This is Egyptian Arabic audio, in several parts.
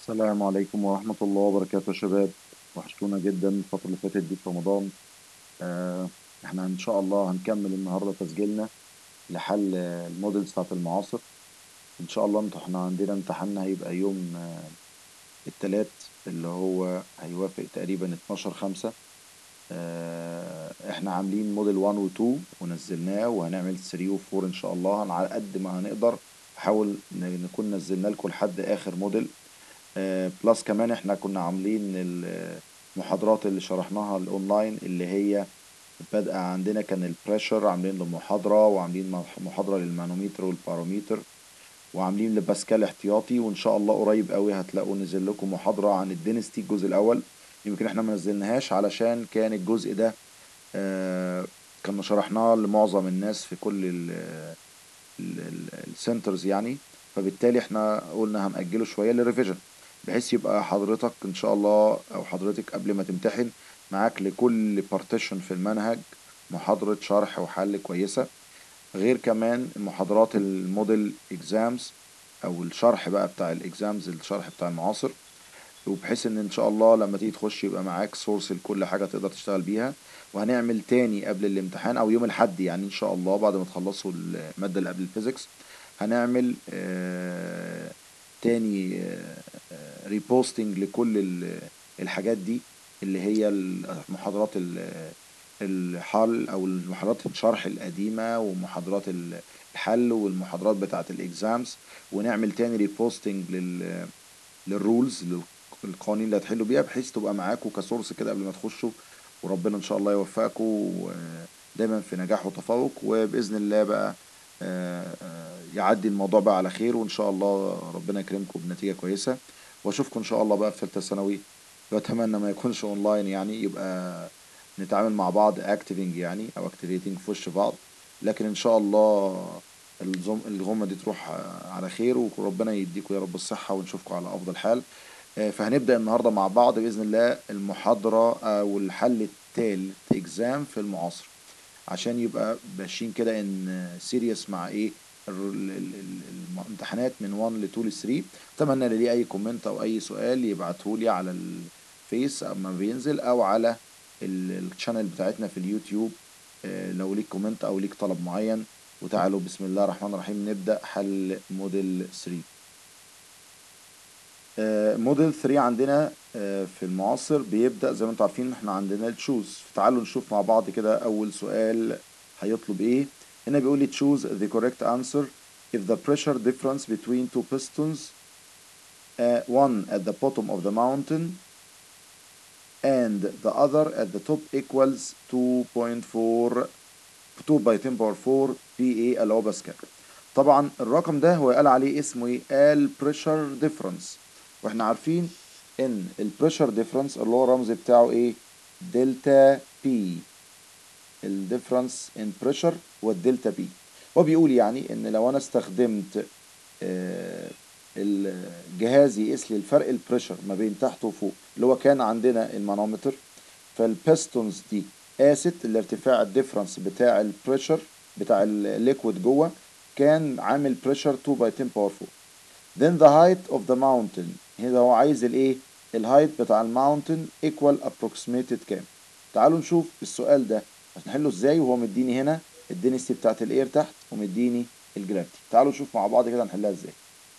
السلام عليكم ورحمة الله وبركاته يا شباب وحشتونا جدا الفترة اللي فاتت دي في رمضان آه احنا ان شاء الله هنكمل النهاردة تسجيلنا لحل آه، المودلز بتاعت المعاصر ان شاء الله انتوا احنا عندنا امتحاننا هيبقى يوم آه التلات اللي هو هيوافق تقريبا 12 خمسة آه احنا عاملين موديل 1 و 2 ونزلناه وهنعمل 3 و 4 ان شاء الله على قد ما هنقدر نحاول ن- نكون نزلنا لكم لحد اخر موديل آه، بلس كمان احنا كنا عاملين المحاضرات اللي شرحناها الاونلاين اللي هي بادئة عندنا كان البريشر عاملين له محاضرة وعاملين مح- محاضرة للمانوميتر والباروميتر وعاملين لباسكال احتياطي وان شاء الله قريب قوي هتلاقوا نزل لكم محاضرة عن الدينستي الجزء الاول يمكن احنا ما نزلناهاش علشان كان الجزء ده آه، كنا شرحناه لمعظم الناس في كل السنترز يعني فبالتالي احنا قلنا هنأجله شوية للريفيجن بحيث يبقى حضرتك ان شاء الله او حضرتك قبل ما تمتحن معاك لكل بارتيشن في المنهج محاضرة شرح وحل كويسة غير كمان محاضرات الموديل اكزامز او الشرح بقى بتاع الاكزامز الشرح بتاع المعاصر وبحيث ان ان شاء الله لما تيجي تخش يبقى معاك سورس لكل حاجة تقدر تشتغل بيها وهنعمل تاني قبل الامتحان او يوم الاحد يعني ان شاء الله بعد ما تخلصوا المادة اللي قبل الفيزيكس هنعمل آه تاني ريبوستنج لكل ال- الحاجات دي اللي هي المحاضرات ال- الحل او المحاضرات الشرح القديمة ومحاضرات الحل والمحاضرات بتاعة الاكزامز ونعمل تاني ريبوستنج لل للرولز القوانين اللي هتحلوا بيها بحيث تبقى معاكم كسورس كده قبل ما تخشوا وربنا ان شاء الله يوفقكم دايما في نجاح وتفوق وباذن الله بقى آه، آه، يعدي الموضوع بقى على خير وان شاء الله ربنا يكرمكم بنتيجه كويسه واشوفكم ان شاء الله بقى في ثالثه ثانوي واتمنى ما يكونش اونلاين يعني يبقى نتعامل مع بعض اكتيفنج يعني او اكتيفيتنج في وش بعض لكن ان شاء الله الزم- الغمه دي تروح آه، على خير وربنا يديكم يا رب الصحه ونشوفكم على افضل حال آه، فهنبدأ النهاردة مع بعض بإذن الله المحاضرة أو الحل التالت إكزام في المعاصر عشان يبقى ماشيين كده إن سيريس مع إيه ال- ال- ال- الامتحانات من 1 ل 2 ل 3 أتمنى اللي ليه أي كومنت أو أي سؤال يبعته لي على الفيس أما بينزل أو على ال- الشانل بتاعتنا في اليوتيوب آه، لو ليك كومنت أو ليك طلب معين وتعالوا بسم الله الرحمن الرحيم نبدأ حل موديل 3 آه، موديل 3 عندنا آه، في المعاصر بيبدأ زي ما انتم عارفين احنا عندنا التشوز تعالوا نشوف مع بعض كده أول سؤال هيطلب ايه هنا بيقول لي choose the correct answer if the pressure difference between two pistons uh, one at the bottom of the mountain and the other at the top equals 2.4 2 by 10 power 4 PA اللي هو باسكال طبعا الرقم ده هو قال عليه اسمه ايه قال pressure difference واحنا عارفين ان البريشر ديفرنس اللي هو الرمز بتاعه ايه دلتا بي الديفرنس ان بريشر هو الدلتا بي هو بيقول يعني ان لو انا استخدمت آه، الجهاز يقيس لي الفرق البريشر ما بين تحت وفوق اللي هو كان عندنا المانومتر فالبيستونز دي قاست الارتفاع الديفرنس بتاع البريشر بتاع الليكويد جوه كان عامل بريشر 2 باي 10 باور 4 then the height of the mountain هنا هو عايز الايه الهايت بتاع الماونتن equal approximated كام تعالوا نشوف السؤال ده هنحله ازاي وهو مديني هنا الدنسيتي بتاعت الاير تحت ومديني الجرافيتي تعالوا نشوف مع بعض كده هنحلها ازاي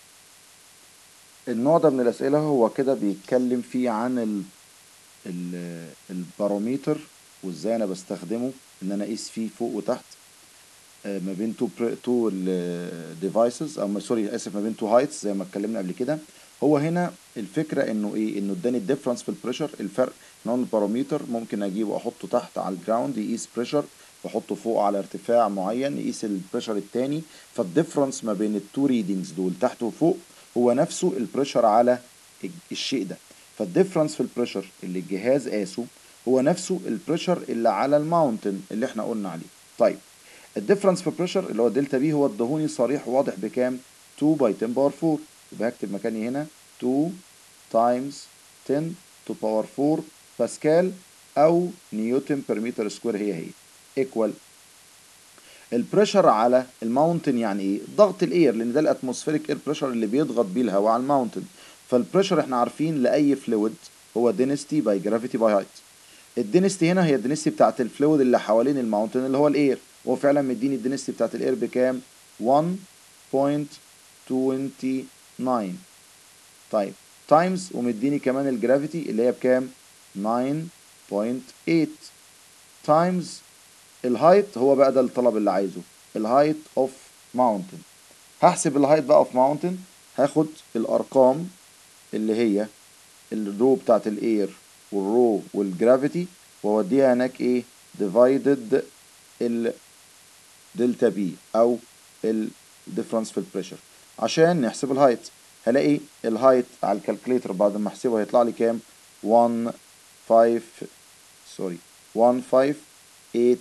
النوع ده من الاسئله هو كده بيتكلم فيه عن ال ال الباروميتر وازاي انا بستخدمه ان انا اقيس فيه فوق وتحت آه، ما بين تو تو ديفايسز او ما- سوري اسف ما بين تو هايتس زي ما اتكلمنا قبل كده هو هنا الفكره انه ايه انه اداني الديفرنس في البريشر الفرق احنا قلنا الباروميتر ممكن اجيبه احطه تحت على الجراوند يقيس بريشر واحطه فوق على ارتفاع معين يقيس البريشر التاني فالديفرنس ما بين التو ريدنجز دول تحت وفوق هو نفسه البريشر على الج- الشيء ده فالديفرنس في البريشر اللي الجهاز قاسه هو نفسه البريشر اللي على الماونتن اللي احنا قلنا عليه طيب الديفرنس في بريشر اللي هو الدلتا بي هو ادهوني صريح واضح بكام 2 باي 10 باور 4 يبقى هكتب مكاني هنا 2 تايمز 10 تو باور 4 باسكال او نيوتن بير متر سكوير هي هي ايكوال البريشر على الماونتن يعني ايه ضغط الاير لان ده الاتموسفيريك اير بريشر اللي بيضغط بيه الهواء على الماونتن فالبريشر احنا عارفين لاي فلويد هو density باي جرافيتي باي هايت الدنستي هنا هي الدنستي بتاعت الفلويد اللي حوالين الماونتن اللي هو الاير وهو فعلا مديني الدنستي بتاعت الاير بكام 1.29 طيب تايمز ومديني كمان الجرافيتي اللي هي بكام 9.8 تايمز الهايت هو بقى ده الطلب اللي عايزه الهايت اوف ماونتن هحسب الهايت بقى اوف ماونتن هاخد الارقام اللي هي الرو بتاعت الاير والرو والجرافيتي واوديها هناك ايه divided ال دلتا بي او الديفرنس في البريشر عشان نحسب الهايت هلاقي الهايت على الكالكليتر بعد ما احسبه هيطلع لي كام 1 5 سوري 1 5 8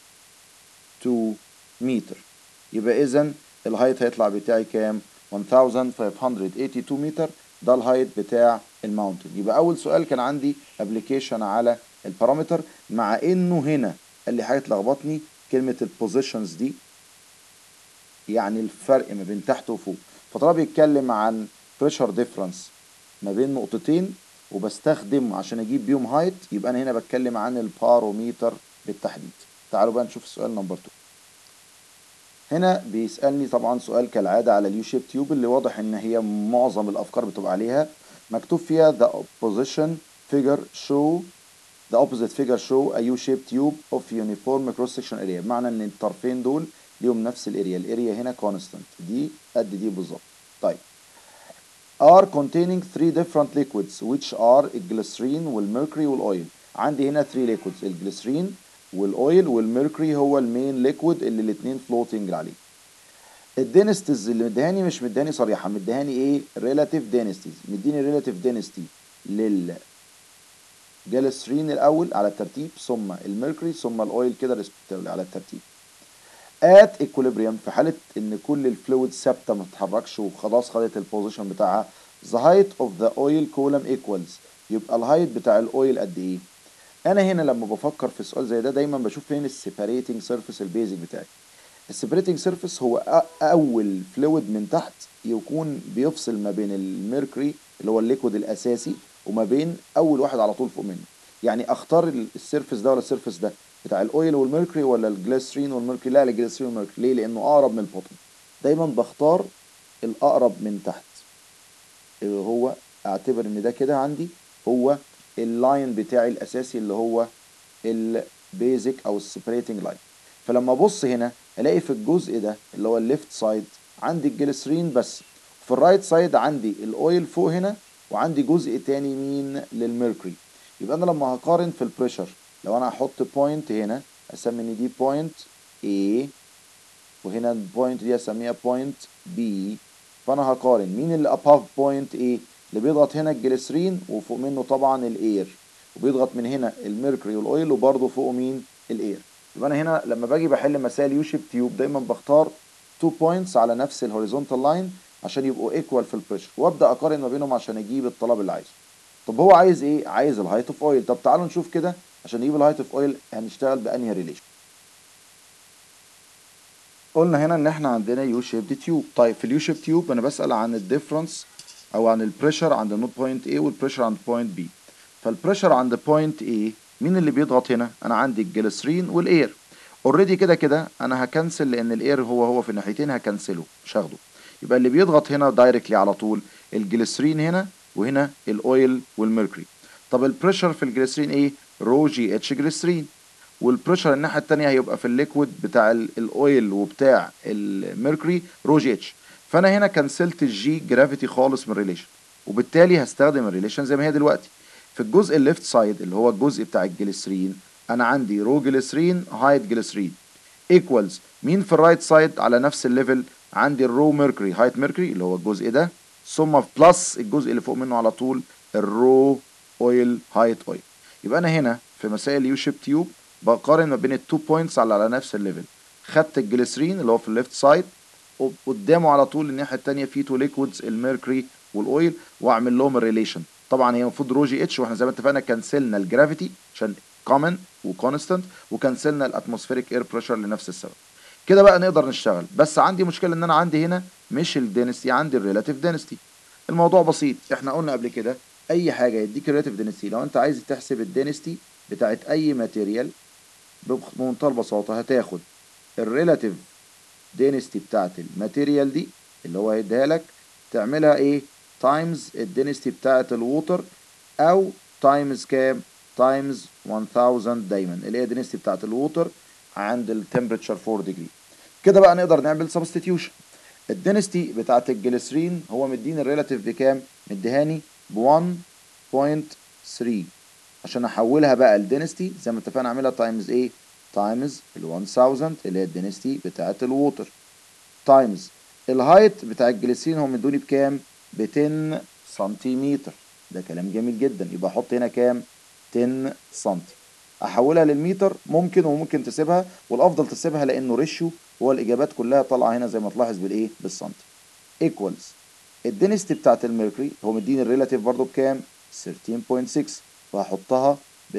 2 متر يبقى اذا الهايت هيطلع بتاعي كام 1582 متر ده الهايت بتاع الماونتن يبقى اول سؤال كان عندي ابلكيشن على البارامتر مع انه هنا قال لي حاجه تلخبطني كلمه البوزيشنز دي يعني الفرق ما بين تحت وفوق فطلع بيتكلم عن بريشر ديفرنس ما بين نقطتين وبستخدم عشان اجيب بيهم هايت يبقى انا هنا بتكلم عن الباروميتر بالتحديد تعالوا بقى نشوف السؤال نمبر 2 هنا بيسألني طبعا سؤال كالعادة على اليو شيب تيوب اللي واضح ان هي معظم الافكار بتبقى عليها مكتوب فيها the opposition figure show the opposite figure show a U-shaped tube of uniform cross section area بمعنى ان الطرفين دول ليهم نفس الاريا الاريا هنا constant دي قد دي بالظبط طيب are containing three different liquids which are الجليسرين والميركوري والاويل عندي هنا 3 liquids الجليسرين والاويل والميركوري هو المين ليكويد اللي الاثنين فلوتنج عليه الدينستيز اللي مديهاني مش مديهاني صريحه مديهاني ايه ريلاتيف دينستيز مديني ريلاتيف دينستي لل جليسرين الاول على الترتيب ثم الميركوري ثم الاويل كده ريسبكتيفلي على الترتيب ات ايكوليبريم في حاله ان كل الفلويد ثابته ما تتحركش وخلاص خدت البوزيشن بتاعها the height of the oil column equals يبقى الهايت بتاع الاويل قد ايه انا هنا لما بفكر في سؤال زي ده دايما بشوف فين السيباريتنج سيرفيس البيزك بتاعي السيبريتنج سيرفيس هو اول فلويد من تحت يكون بيفصل ما بين الميركوري اللي هو الليكويد الاساسي وما بين اول واحد على طول فوق منه يعني اختار السيرفيس ده ولا السيرفيس ده بتاع الاويل والميركوري ولا الجليسرين والميركوري لا الجليسرين والميركوري ليه لانه اقرب من البوتن دايما بختار الاقرب من تحت هو اعتبر ان ده كده عندي هو اللاين بتاعي الاساسي اللي هو البيزك او السيبريتنج لاين فلما ابص هنا الاقي في الجزء ده اللي هو الليفت سايد عندي الجليسرين بس في الرايت سايد عندي الاويل فوق هنا وعندي جزء تاني مين للميركوري يبقى انا لما هقارن في البريشر لو انا هحط بوينت هنا اسمي ان دي بوينت A وهنا البوينت دي اسميها بوينت B فانا هقارن مين اللي اباف بوينت A اللي بيضغط هنا الجليسرين وفوق منه طبعا الاير وبيضغط من هنا الميركوري والاويل وبرضه فوقه مين الاير يبقى انا هنا لما باجي بحل مسائل يو شيب تيوب دايما بختار 2 بوينتس على نفس الهوريزونتال لاين عشان يبقوا ايكوال في البريشر وابدا اقارن ما بينهم عشان اجيب الطلب اللي عايزه طب هو عايز ايه عايز الهايت اوف اويل طب تعالوا نشوف كده عشان نجيب الهايت اوف اويل هنشتغل بانهي ريليشن قلنا هنا ان احنا عندنا يو شيب تيوب طيب في اليو شيب تيوب انا بسال عن الديفرنس او عن البريشر عند النوت بوينت A والبريشر عند بوينت B فالبريشر عند بوينت A مين اللي بيضغط هنا انا عندي الجليسرين والاير اوريدي كده كده انا هكنسل لان الاير هو هو في الناحيتين هكنسله مش هاخده يبقى اللي بيضغط هنا دايركتلي على طول الجليسرين هنا وهنا الاويل والميركوري طب البريشر في الجليسرين ايه رو جي اتش جليسرين والبريشر الناحيه الثانيه هيبقى في الليكويد بتاع الاويل وبتاع الميركوري رو جي اتش فانا هنا كنسلت الجي جرافيتي خالص من الريليشن وبالتالي هستخدم الريليشن زي ما هي دلوقتي في الجزء الليفت سايد اللي هو الجزء بتاع الجليسرين انا عندي رو جليسرين هايت جليسرين ايكوالز مين في الرايت سايد على نفس الليفل عندي الرو ميركوري هايت ميركوري اللي هو الجزء ده ثم بلس الجزء اللي فوق منه على طول الرو اويل هايت اويل يبقى انا هنا في مسائل يو شيب تيوب بقارن ما بين التو بوينتس على, على نفس الليفل خدت الجليسرين اللي هو في الليفت سايد وقدامه على طول الناحيه الثانيه في تو ليكويدز الميركوري والاويل واعمل لهم الريليشن طبعا هي المفروض رو جي اتش واحنا زي ما اتفقنا كنسلنا الجرافيتي عشان كومن وكونستنت وكنسلنا الاتموسفيريك اير بريشر لنفس السبب كده بقى نقدر نشتغل بس عندي مشكله ان انا عندي هنا مش الدينستي عندي الريلاتيف دينستي الموضوع بسيط احنا قلنا قبل كده اي حاجه يديك الريلاتيف دينستي لو انت عايز تحسب الدينستي بتاعت اي ماتيريال بمنتهى البساطه هتاخد الريلاتيف دينستي بتاعت الماتيريال دي اللي هو هيديها لك تعملها ايه تايمز الدينستي بتاعت الووتر او تايمز كام تايمز 1000 دايما اللي هي الدينستي بتاعت الووتر عند التمبريتشر 4 ديجري كده بقى نقدر نعمل سبستيتيوشن الدينستي بتاعت الجليسرين هو مديني الريلاتيف بكام مديهاني ب 1.3 عشان احولها بقى لدينستي زي ما اتفقنا اعملها تايمز ايه تايمز ال 1000 اللي هي الدينستي بتاعت الووتر تايمز الهايت بتاع الجليسرين هو مدوني بكام ب 10 سنتيمتر ده كلام جميل جدا يبقى احط هنا كام 10 سنتي احولها للمتر ممكن وممكن تسيبها والافضل تسيبها لانه ريشيو هو الاجابات كلها طالعه هنا زي ما تلاحظ بالايه بالسنتي ايكوالز الدنستي بتاعت الميركوري هو مديني الريلاتيف برضو بكام 13.6 فهحطها ب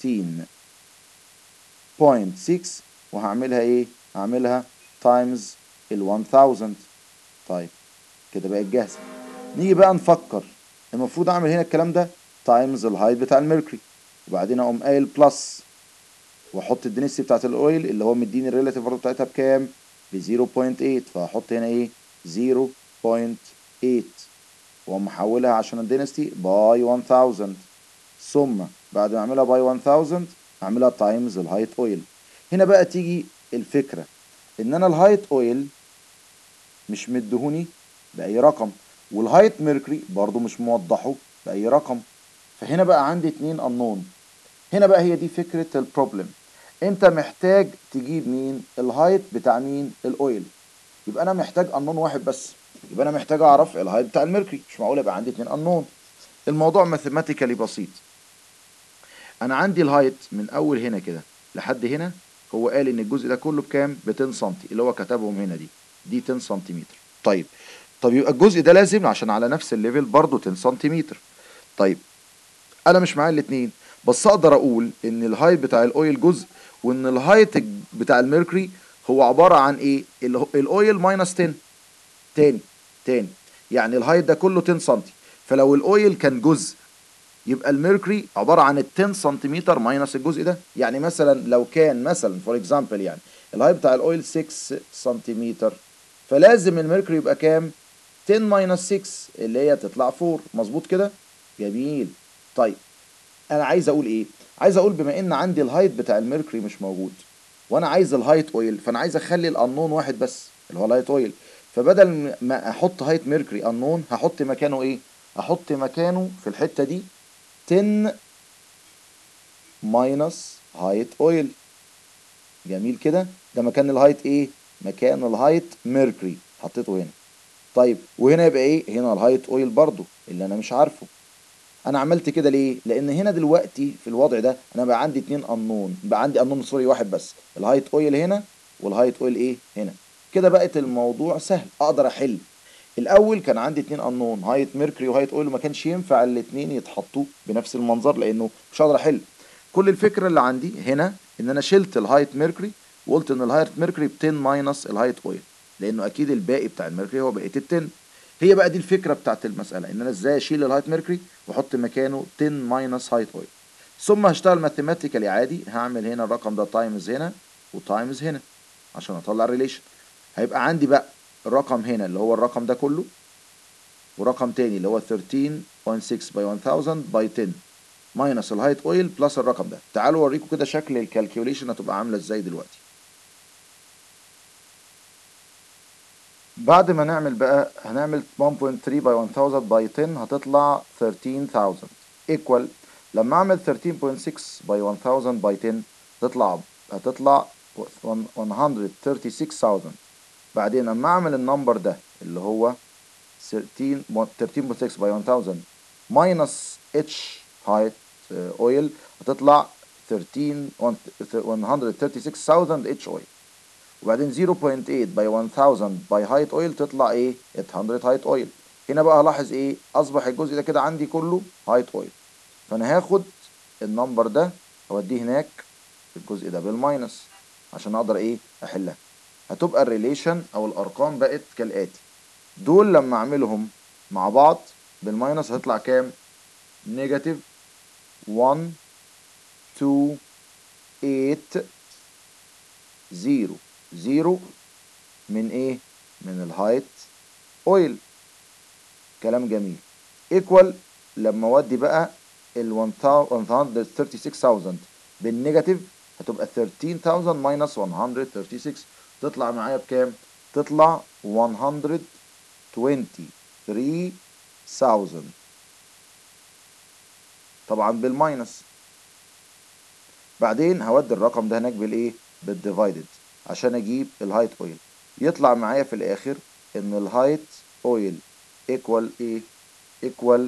13.6 وهعملها ايه هعملها تايمز ال 1000 طيب كده بقت جاهزه نيجي بقى نفكر المفروض اعمل هنا الكلام ده تايمز الهايت بتاع الميركوري وبعدين اقوم قايل بلس واحط الدنسي بتاعت الاويل اللي هو مديني الريلاتيف برضه بتاعتها بكام ب 0.8 فهحط هنا ايه 0.8 واقوم محولها عشان الدينستي باي 1000 ثم بعد ما اعملها باي 1000 اعملها تايمز الهايت اويل هنا بقى تيجي الفكره ان انا الهايت اويل مش مدهوني باي رقم والهايت ميركوري برضو مش موضحه باي رقم فهنا بقى عندي اتنين انون هنا بقى هي دي فكره البروبلم انت محتاج تجيب مين الهايت بتاع مين الاويل يبقى انا محتاج انون واحد بس يبقى انا محتاج اعرف الهايت بتاع الميركوري مش معقول يبقى عندي اتنين انون الموضوع ماثيماتيكالي بسيط انا عندي الهايت من اول هنا كده لحد هنا هو قال ان الجزء ده كله بكام ب 10 سم اللي هو كتبهم هنا دي دي 10 سنتيمتر طيب طب يبقى الجزء ده لازم عشان على نفس الليفل برضه 10 سنتيمتر طيب انا مش معايا الاثنين بس اقدر اقول ان الهايت بتاع الاويل جزء وان الهايت بتاع الميركوري هو عباره عن ايه الاويل ماينس 10 تاني تاني يعني الهايت ده كله 10 سم فلو الاويل كان جزء يبقى الميركوري عباره عن ال 10 سنتيمتر ماينس الجزء ده يعني مثلا لو كان مثلا فور اكزامبل يعني الهايت بتاع الاويل 6 سنتيمتر فلازم الميركوري يبقى كام 10 ماينس 6 اللي هي تطلع 4 مظبوط كده جميل طيب انا عايز اقول ايه عايز اقول بما ان عندي الهايت بتاع الميركوري مش موجود وانا عايز الهايت اويل فانا عايز اخلي الانون واحد بس اللي هو الهايت اويل فبدل ما احط هايت ميركوري انون هحط مكانه ايه احط مكانه في الحته دي 10 ماينس هايت اويل جميل كده ده مكان الهايت ايه مكان الهايت ميركوري حطيته هنا طيب وهنا يبقى ايه هنا الهايت اويل برضو اللي انا مش عارفه انا عملت كده ليه لان هنا دلوقتي في الوضع ده انا بقى عندي اتنين انون بقى عندي انون سوري واحد بس الهايت اويل هنا والهايت اويل ايه هنا كده بقت الموضوع سهل اقدر احل الاول كان عندي اتنين انون هايت ميركوري وهايت اويل وما كانش ينفع الاتنين يتحطوا بنفس المنظر لانه مش هقدر احل كل الفكره اللي عندي هنا ان انا شلت الهايت ميركوري وقلت ان الهايت ميركوري ب 10 ماينس الهايت اويل لانه اكيد الباقي بتاع الميركوري هو بقيه ال 10 هي بقى دي الفكره بتاعت المساله ان انا ازاي اشيل الهايت ميركوري واحط مكانه 10 ماينس هايت اويل ثم هشتغل ماثيماتيكالي عادي هعمل هنا الرقم ده تايمز هنا وتايمز هنا عشان اطلع الريليشن هيبقى عندي بقى الرقم هنا اللي هو الرقم ده كله ورقم تاني اللي هو 13.6 باي 1000 باي 10 ماينس الهايت اويل بلس الرقم ده تعالوا اوريكم كده شكل الكالكيوليشن هتبقى عامله ازاي دلوقتي بعد ما نعمل بقى هنعمل 1.3 باي 1000 باي 10 هتطلع 13000 ايكوال لما اعمل 13.6 باي 1000 باي 10 تطلع هتطلع 136000 بعدين لما اعمل النمبر ده اللي هو 13 13.6 باي 1000 ماينس اتش هايت اويل هتطلع 13 136000 اتش اويل وبعدين 0.8 باي 1000 باي هايت اويل تطلع ايه 800 هايت اويل هنا بقى هلاحظ ايه اصبح الجزء ده كده عندي كله هايت اويل فانا هاخد النمبر ده اوديه هناك في الجزء ده بالماينس عشان اقدر ايه احلها هتبقى الريليشن او الارقام بقت كالاتي دول لما اعملهم مع بعض بالماينس هتطلع كام نيجاتيف 1 2 8 0 0 من ايه من الهايت اويل كلام جميل ايكوال لما اودي بقى ال 136000 بالنيجاتيف هتبقى 13000 ماينس 136 تطلع معايا بكام تطلع 123000 طبعا بالماينس بعدين هودي الرقم ده هناك بالايه بالديفايدد عشان اجيب الهايت اويل يطلع معايا في الاخر ان الهايت اويل ايكوال ايه ايكوال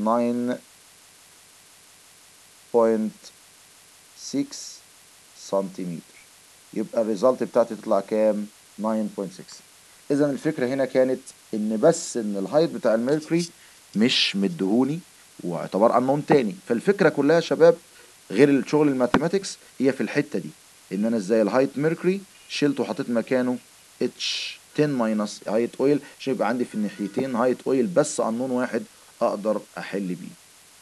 9.6 سنتيمتر يبقى الريزلت بتاعتي تطلع كام 9.6 اذا الفكره هنا كانت ان بس ان الهايت بتاع الميركوري مش مدهوني واعتبر انون تاني فالفكره كلها يا شباب غير الشغل الماثيماتكس هي في الحته دي ان انا ازاي الهايت ميركوري شلته وحطيت مكانه اتش 10 ماينس هايت اويل عشان يبقى عندي في الناحيتين هايت اويل بس انون واحد اقدر احل بيه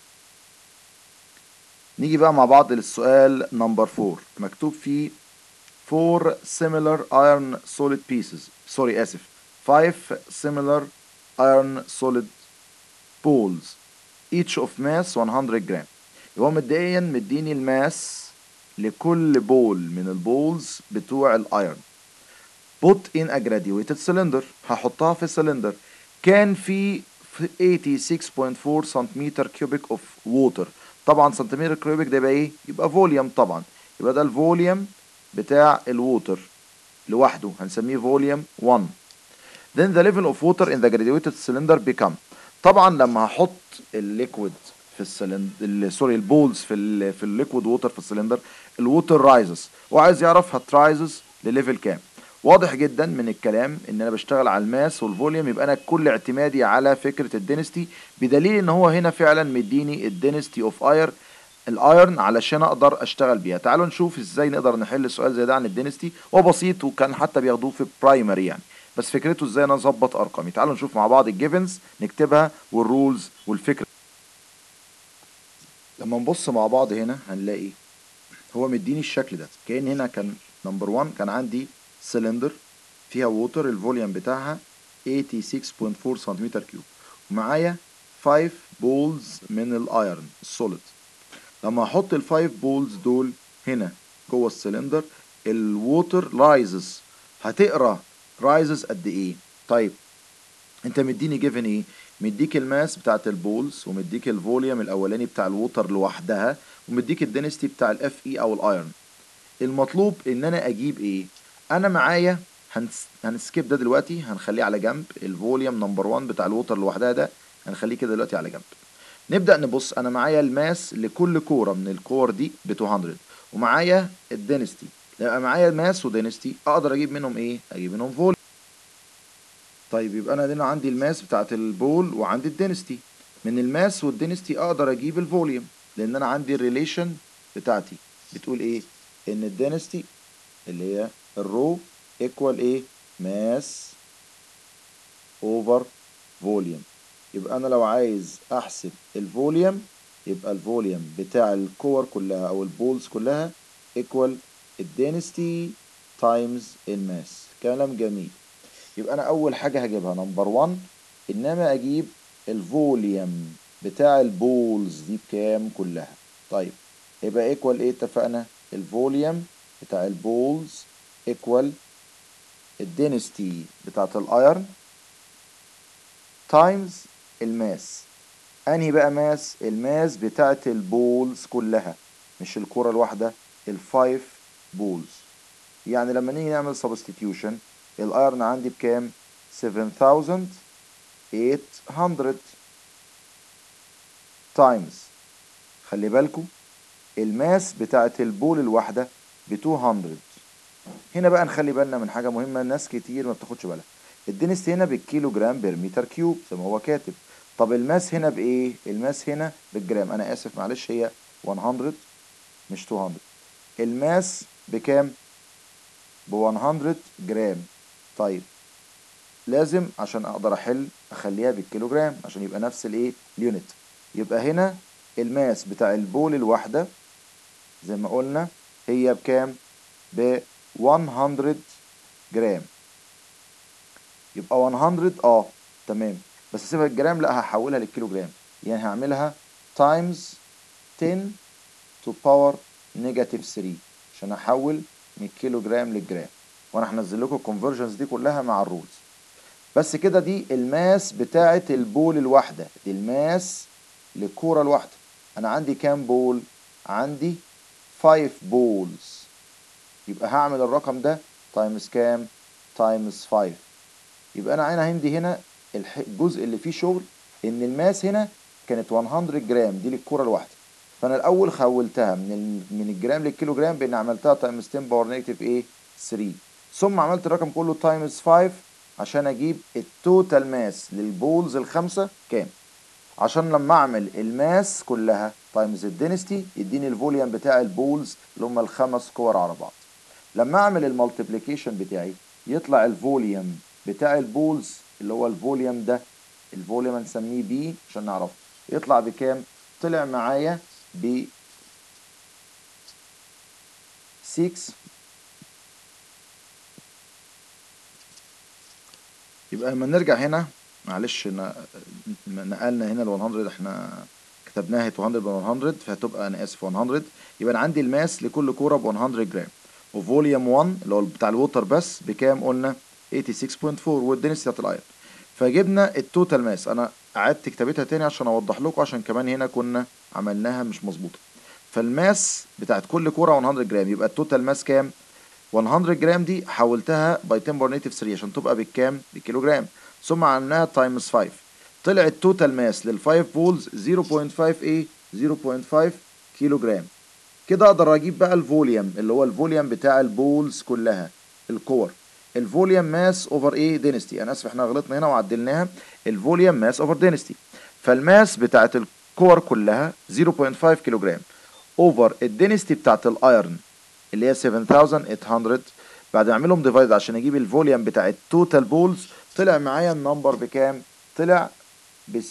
نيجي بقى مع بعض للسؤال نمبر 4 مكتوب فيه 4 similar iron solid pieces سوري اسف 5 similar iron solid balls each of mass 100 جرام هو مبدئيا مديني الماس لكل بول من البولز بتوع الايرن put in a graduated cylinder هحطها في السلندر كان في 86.4 سنتيمتر كيوبيك اوف ووتر طبعا سنتيمتر كيوبيك ده يبقى ايه يبقى فوليوم طبعا يبقى ده الفوليوم بتاع الووتر لوحده هنسميه فوليوم 1 then the level of water in the graduated cylinder become طبعا لما هحط الليكويد في السلندر سوري البولز في ال في الليكويد ووتر في السلندر الووتر رايزز وعايز يعرف هترايزز لليفل كام واضح جدا من الكلام ان انا بشتغل على الماس والفوليوم يبقى انا كل اعتمادي على فكره الدينستي بدليل ان هو هنا فعلا مديني الدينستي اوف اير الايرن علشان اقدر اشتغل بيها تعالوا نشوف ازاي نقدر نحل سؤال زي ده عن الدينستي هو بسيط وكان حتى بياخدوه في برايمري يعني بس فكرته ازاي انا اظبط ارقامي تعالوا نشوف مع بعض الجيفنز نكتبها والرولز والفكره لما نبص مع بعض هنا هنلاقي هو مديني الشكل ده كأن هنا كان نمبر 1 كان عندي سلندر فيها ووتر الفوليوم بتاعها 86.4 سنتيمتر كيوب ومعايا 5 بولز من الايرن السوليد لما احط ال 5 بولز دول هنا جوه السلندر الووتر رايزز هتقرا رايزز قد ايه طيب انت مديني جيفن ايه مديك الماس بتاعت البولز ومديك الفوليوم الاولاني بتاع الووتر لوحدها ومديك الدنستي بتاع الاف اي او الايرن المطلوب ان انا اجيب ايه انا معايا هنس... هنسكيب ده دلوقتي هنخليه على جنب الفوليوم نمبر 1 بتاع الووتر لوحدها ده هنخليه كده دلوقتي على جنب نبدا نبص انا معايا الماس لكل كوره من الكور دي ب 200 ومعايا الدنستي يبقى معايا ماس ودنستي اقدر اجيب منهم ايه اجيب منهم فوليوم طيب يبقى انا هنا عندي الماس بتاعت البول وعندي الدنستي من الماس والدنستي اقدر اجيب الفوليوم لان انا عندي الريليشن بتاعتي بتقول ايه ان الدنستي اللي هي الرو ايكوال ايه ماس اوفر فوليوم يبقى انا لو عايز احسب الفوليوم يبقى الفوليوم بتاع الكور كلها او البولز كلها ايكوال الدنستي تايمز الماس كلام جميل يبقى انا اول حاجه هجيبها نمبر 1 انما اجيب الفوليوم بتاع البولز دي بكام كلها طيب يبقى ايكوال ايه اتفقنا الفوليوم بتاع البولز ايكوال الدينستي بتاعت الايرن تايمز الماس انهي بقى ماس الماس بتاعت البولز كلها مش الكرة الواحدة الفايف بولز يعني لما نيجي نعمل سبستيتيوشن الايرن عندي بكام 7800 تايمز خلي بالكم الماس بتاعت البول الواحدة ب 200 هنا بقى نخلي بالنا من حاجة مهمة ناس كتير ما بتاخدش بالها الدنست هنا بالكيلو جرام بير متر كيوب زي ما هو كاتب طب الماس هنا بايه الماس هنا بالجرام انا اسف معلش هي 100 مش 200 الماس بكام ب 100 جرام طيب لازم عشان اقدر احل اخليها بالكيلوجرام عشان يبقى نفس الايه اليونت يبقى هنا الماس بتاع البول الواحدة زي ما قلنا هي بكام ب 100 جرام يبقى 100 اه تمام بس سيبها الجرام لا هحولها للكيلو جرام يعني هعملها تايمز 10 to power نيجاتيف 3 عشان احول من الكيلو جرام للجرام وانا هنزل لكم الكونفرجنز دي كلها مع الرولز بس كده دي الماس بتاعه البول الواحده دي الماس للكوره الواحده انا عندي كام بول عندي 5 بولز يبقى هعمل الرقم ده تايمز كام تايمز 5 يبقى انا هنا عندي هنا الجزء اللي فيه شغل ان الماس هنا كانت 100 جرام دي للكره الواحده فانا الاول حولتها من من الجرام للكيلو جرام بان عملتها تايمز 10 باور نيجاتيف ايه 3 ثم عملت الرقم كله تايمز 5 عشان اجيب التوتال ماس للبولز الخمسه كام عشان لما اعمل الماس كلها تايمز الدينستي يديني الفوليوم بتاع البولز اللي هم الخمس كور على بعض لما اعمل المالتيبليكيشن بتاعي يطلع الفوليوم بتاع البولز اللي هو الفوليوم ده الفوليوم هنسميه بي عشان نعرفه يطلع بكام طلع معايا ب 6 يبقى لما نرجع هنا معلش نقلنا هنا ال 100 احنا كتبناها 200 ب 100 فهتبقى انا اسف 100 يبقى انا عندي الماس لكل كوره ب 100 جرام وفوليوم 1 اللي هو بتاع الووتر بس بكام قلنا 86.4 والدنسيتي بتاعت الايرون فجبنا التوتال ماس انا قعدت كتابتها تاني عشان اوضح لكم عشان كمان هنا كنا عملناها مش مظبوطه فالماس بتاعت كل كوره 100 جرام يبقى التوتال ماس كام 100 جرام دي حولتها باي 10 باور نيجاتيف 3 عشان تبقى بالكام بالكيلو جرام ثم عملناها تايمز 5 طلع التوتال ماس لل5 بولز 0.5 ايه 0.5 كيلو جرام كده اقدر اجيب بقى الفوليوم اللي هو الفوليوم بتاع البولز كلها الكور الفوليوم ماس اوفر ايه دينستي انا اسف احنا غلطنا هنا وعدلناها الفوليوم ماس اوفر دينستي فالماس بتاعت الكور كلها 0.5 كيلو جرام اوفر الدينستي بتاعت الايرن اللي هي 7800 بعد ما اعملهم ديفايد عشان اجيب الفوليوم بتاع التوتال بولز طلع معايا النمبر بكام طلع ب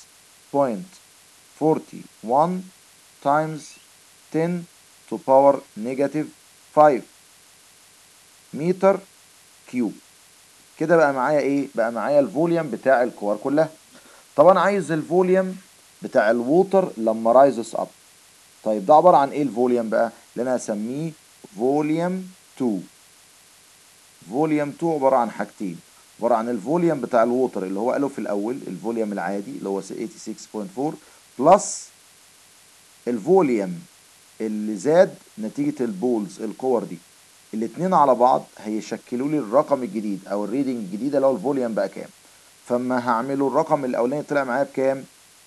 6.41 تايمز 10 to power negative 5 متر كيوب كده بقى معايا ايه بقى معايا الفوليوم بتاع الكور كلها طبعا عايز الفوليوم بتاع الووتر لما رايزز اب طيب ده عباره عن ايه الفوليوم بقى اللي انا هسميه فوليوم 2 فوليوم 2 عباره عن حاجتين عباره عن الفوليوم بتاع الووتر اللي هو قاله في الاول الفوليوم العادي اللي هو 86.4 بلس الفوليوم اللي زاد نتيجه البولز الكور دي الاتنين على بعض هيشكلوا لي الرقم الجديد او الريدنج الجديد اللي هو الفوليوم بقى كام فما هعمله الرقم الاولاني طلع معايا بكام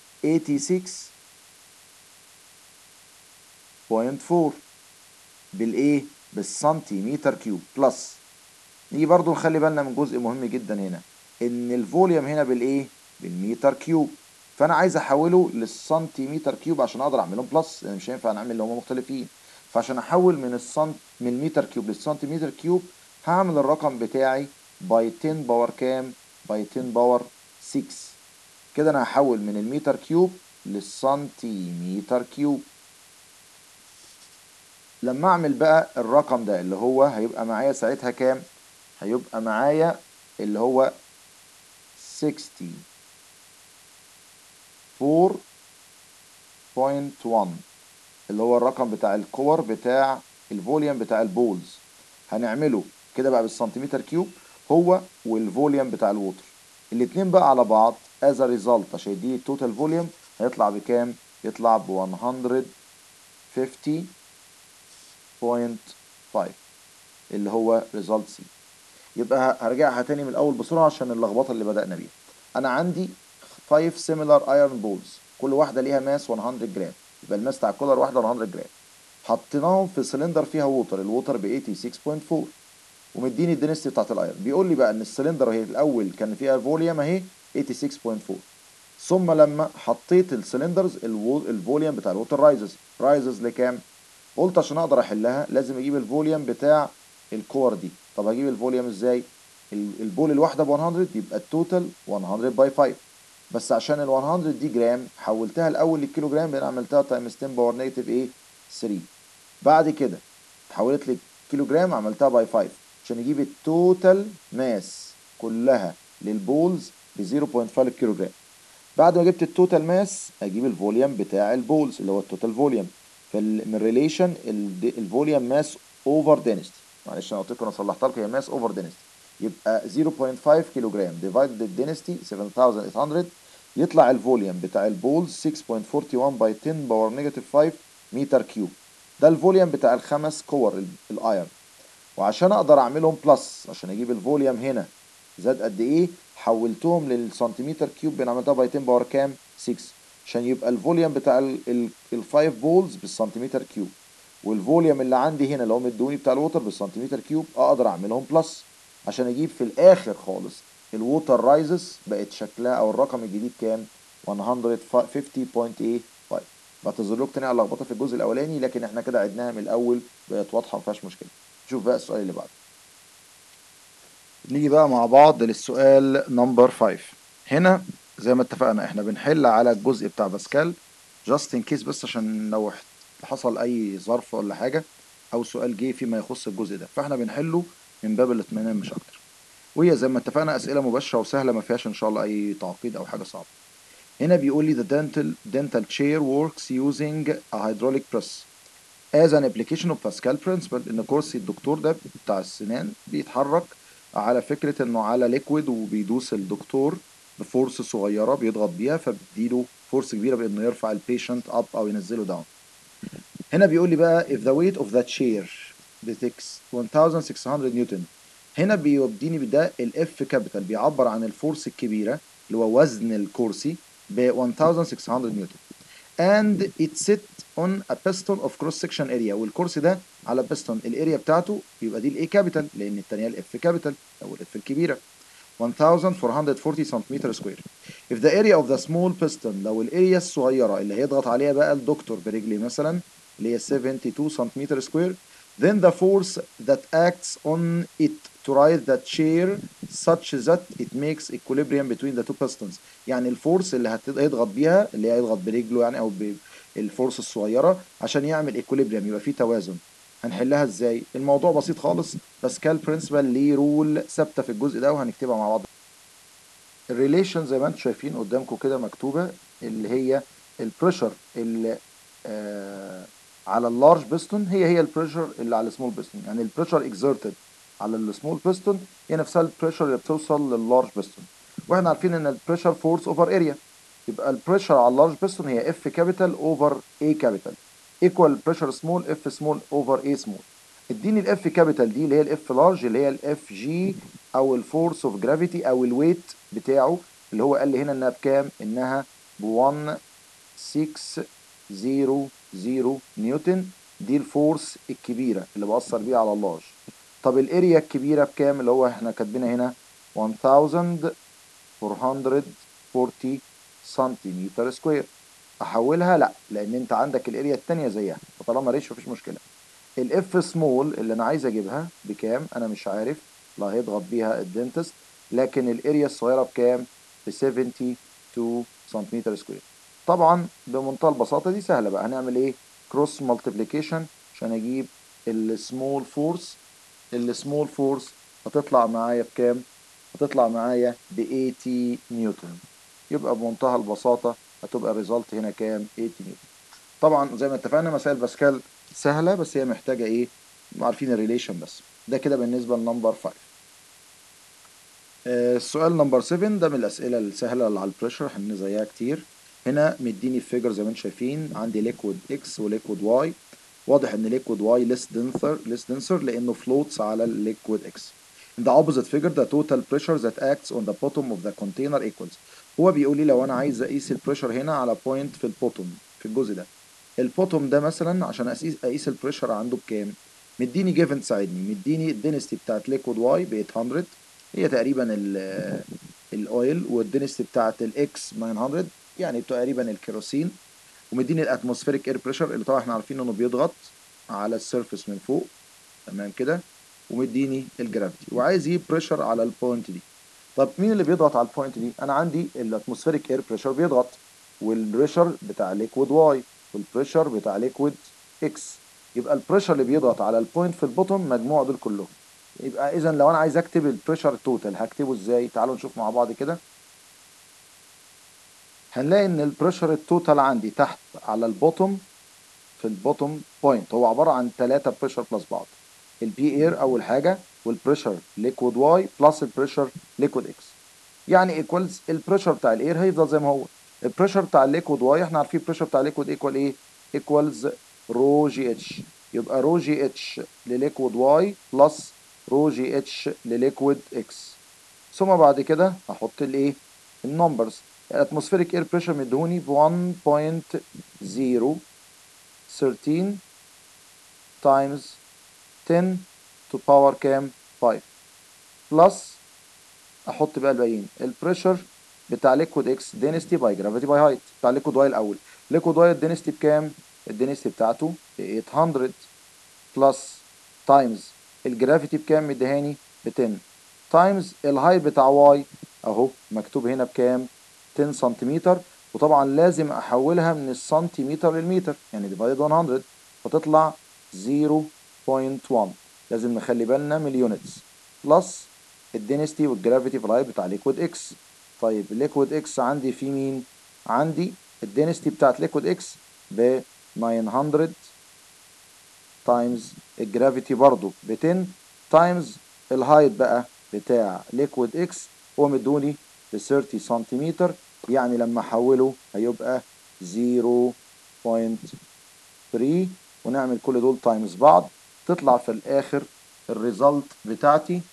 86.4 بالايه بالسنتيمتر كيوب بلس نيجي برضو نخلي بالنا من جزء مهم جدا هنا ان الفوليوم هنا بالايه بالمتر كيوب فانا عايز احوله للسنتيمتر كيوب عشان اقدر اعملهم بلس لان مش هينفع نعمل اللي هم مختلفين فعشان احول من السنت من المتر كيوب للسنتيمتر كيوب هعمل الرقم بتاعي باي 10 باور كام باي 10 باور 6 كده انا هحول من المتر كيوب للسنتيمتر كيوب لما اعمل بقى الرقم ده اللي هو هيبقى معايا ساعتها كام هيبقى معايا اللي هو 64.1 اللي هو الرقم بتاع الكور بتاع الفوليوم بتاع البولز هنعمله كده بقى بالسنتيمتر كيوب هو والفوليوم بتاع الووتر الاتنين بقى على بعض از ريزلت عشان يديني التوتال فوليوم هيطلع بكام يطلع ب 150.5 اللي هو ريزلت سي يبقى هرجعها تاني من الاول بسرعه عشان اللخبطه اللي بدانا بيها انا عندي 5 سيميلار ايرون بولز كل واحده ليها ماس 100 جرام يبقى الماس بتاع كل واحده 100 جرام حطيناهم في سلندر فيها ووتر الووتر ب 86.4 ومديني الدنستي بتاعت الايرون بيقول لي بقى ان السلندر هي الاول كان فيها فوليوم اهي 86.4 ثم لما حطيت السلندرز الفوليوم بتاع الووتر رايزز رايزز لكام قلت عشان اقدر احلها لازم اجيب الفوليوم بتاع الكور دي طب هجيب الفوليوم ازاي ال- البول الواحده ب 100 يبقى التوتال 100 باي 5 بس عشان ال 100 دي جرام حولتها الاول للكيلو جرام يبقى أنا عملتها تايمز 10 باور نيجاتيف ايه 3 بعد كده اتحولت للكيلو جرام عملتها باي 5 عشان اجيب التوتال ماس كلها للبولز ب 0.5 كيلو جرام بعد ما جبت التوتال ماس اجيب الفوليوم بتاع البولز اللي هو التوتال فوليوم فمن ريليشن الفوليوم ماس اوفر دينستي معلش انا قلت لكم انا صلحتها لكم هي ماس اوفر دينستي يبقى 0.5 كيلو جرام ديفايدد الدينستي 7800 يطلع الفوليوم بتاع البولز 6.41 باي 10 باور نيجاتيف 5 متر كيوب ده الفوليوم بتاع الخمس كور ال- الايرون وعشان اقدر اعملهم بلس عشان اجيب الفوليوم هنا زاد قد ايه حولتهم للسنتيمتر كيوب بين عملتها باي 10 باور كام 6 عشان يبقى الفوليوم بتاع الفايف بولز بالسنتيمتر كيوب والفوليوم اللي عندي هنا اللي هو مدوني بتاع الووتر بالسنتيمتر كيوب اقدر اعملهم بلس عشان اجيب في الاخر خالص الووتر رايزز بقت شكلها او الرقم الجديد كام 150.85 بعتذر لكم تاني على اللخبطه في الجزء الاولاني لكن احنا كده عدناها من الاول بقت واضحه ما فيهاش مشكله شوف بقى السؤال اللي بعده نيجي بقى مع بعض للسؤال نمبر 5 هنا زي ما اتفقنا احنا بنحل على الجزء بتاع باسكال جاست ان كيس بس عشان لو حصل اي ظرف ولا حاجه او سؤال جه فيما يخص الجزء ده فاحنا بنحله من باب الاطمئنان مش اكتر وهي زي ما اتفقنا اسئله مباشره وسهله ما فيهاش ان شاء الله اي تعقيد او حاجه صعبه هنا بيقول لي the dental dental chair works using a hydraulic press as an application of Pascal principle ان كرسي الدكتور ده بتاع السنان بيتحرك على فكرة انه على ليكويد وبيدوس الدكتور بفورس صغيرة بيضغط بيها فبتديله فورس كبيرة بانه يرفع البيشنت اب او ينزله داون هنا بيقول لي بقى if the weight of that chair detects 1600 نيوتن هنا بيوديني بده الاف كابيتال بيعبر عن الفورس الكبيرة اللي هو وزن الكرسي ب 1600 نيوتن and it sit on a piston of cross section area والكرسي ده على piston الاريا بتاعته يبقى دي الاي كابيتال لان الثانيه الاف كابيتال او الاف الكبيره 1440 سنتيمتر سكوير if the area of the small piston لو الاريا الصغيره اللي هيضغط عليها بقى الدكتور برجلي مثلا اللي هي 72 سنتيمتر سكوير then the force that acts on it to rise that chair such that it makes equilibrium between the two pistons يعني الفورس اللي هت- هيضغط بيها اللي هي هيضغط برجله يعني او بالفورس الصغيره عشان يعمل equilibrium يبقى في توازن هنحلها ازاي الموضوع بسيط خالص باسكال برنسبل ليه رول ثابته في الجزء ده وهنكتبها مع بعض الريليشن زي ما انتم شايفين قدامكم كده مكتوبه اللي هي البريشر اللي آه على اللارج بيستون هي هي البريشر اللي على السمول بيستون يعني البريشر اكزerted على السمول بيستون هي نفسها البريشر اللي بتوصل لللارج بيستون واحنا عارفين ان البريشر فورس اوفر اريا يبقى البريشر على اللارج بيستون هي اف كابيتال اوفر اي كابيتال ايكوال بريشر سمول اف سمول اوفر اي سمول اديني الاف كابيتال دي اللي هي الاف لارج اللي هي الاف جي او الفورس اوف جرافيتي او الويت بتاعه اللي هو قال لي هنا انها بكام انها ب 1600 نيوتن دي الفورس الكبيره اللي بأثر بيها على اللارج طب الاريا الكبيره بكام اللي هو احنا كاتبينها هنا 1440 سنتيمتر سكوير احولها لا لان انت عندك الاريا التانية زيها فطالما ريش مفيش مشكله الاف سمول اللي انا عايز اجيبها بكام انا مش عارف لا هيضغط بيها الدنتست لكن الاريا الصغيره بكام ب 72 سنتيمتر سكوير طبعا بمنتهى البساطه دي سهله بقى هنعمل ايه كروس مالتيبليكيشن عشان اجيب السمول فورس السمول فورس هتطلع معايا بكام هتطلع معايا ب 80 نيوتن يبقى بمنتهى البساطه هتبقى الريزلت هنا كام 80 نيوتن طبعا زي ما اتفقنا مسائل باسكال سهله بس هي محتاجه ايه عارفين الريليشن بس ده كده بالنسبه لنمبر 5 آه، السؤال نمبر 7 ده من الاسئله السهله اللي على البريشر احنا زيها كتير هنا مديني الفيجر زي ما انتم شايفين عندي ليكويد اكس وليكويد واي واضح ان ليكويد واي less denser less denser لانه floats على الليكويد اكس In the opposite figure the total pressure that acts on the bottom of the container equals هو بيقول لي لو انا عايز اقيس البريشر هنا على بوينت في البوتوم في الجزء ده البوتوم ده مثلا عشان اقيس اقيس البريشر عنده بكام مديني جيفن تساعدني مديني الدنستي بتاعت ليكويد واي ب 800 هي تقريبا ال الاويل والدنستي بتاعت الاكس 900 يعني تقريبا الكيروسين ومديني الاتموسفيريك اير بريشر اللي طبعا احنا عارفين انه بيضغط على السيرفيس من فوق تمام كده ومديني الجرافيتي وعايز يجيب بريشر على البوينت دي طب مين اللي بيضغط على البوينت دي انا عندي الاتموسفيريك اير بريشر بيضغط والبريشر بتاع ليكويد واي والبريشر بتاع ليكويد اكس يبقى البريشر اللي بيضغط على البوينت في البوتوم مجموع دول كلهم يبقى اذا لو انا عايز اكتب البريشر توتال هكتبه ازاي تعالوا نشوف مع بعض كده هنلاقي ان البريشر التوتال عندي تحت على البوتوم في البوتوم بوينت هو عباره عن 3 بريشر بلس بعض البي اير اول حاجه والبريشر ليكويد واي بلس البريشر ليكويد اكس يعني ايكوالز البريشر بتاع الاير هيفضل زي ما هو البريشر بتاع الليكويد واي احنا عارفين البريشر بتاع الليكويد ايكوال ايه ايكوالز رو جي اتش يبقى رو جي اتش لليكويد واي بلس رو جي اتش لليكويد اكس ثم بعد كده هحط الايه النمبرز الاتموسفيريك اير بريشر مدهوني ب 1.013 تايمز 10 تو باور كام 5 بلس احط بقى الباقيين البريشر بتاع ليكويد اكس دينستي باي جرافيتي باي هايت بتاع ليكويد واي الاول ليكويد واي الدينستي بكام الدينستي بتاعته ب 800 بلس تايمز الجرافيتي بكام مديهاني ب 10 تايمز الهايت بتاع واي اهو مكتوب هنا بكام 10 سنتيمتر وطبعا لازم احولها من السنتيمتر للمتر يعني ديفايد 100 فتطلع 0.1 لازم نخلي بالنا من اليونتس بلس الدينستي والجرافيتي في الهايت بتاع ليكويد اكس طيب ليكويد اكس عندي في مين عندي الدينستي بتاعت ليكويد اكس ب 900 تايمز الجرافيتي برضو ب 10 تايمز الهايت بقى بتاع ليكويد اكس هو مدوني ب 30 سنتيمتر يعني لما احوله هيبقى 0.3 ونعمل كل دول تايمز بعض تطلع في الاخر الريزلت بتاعتي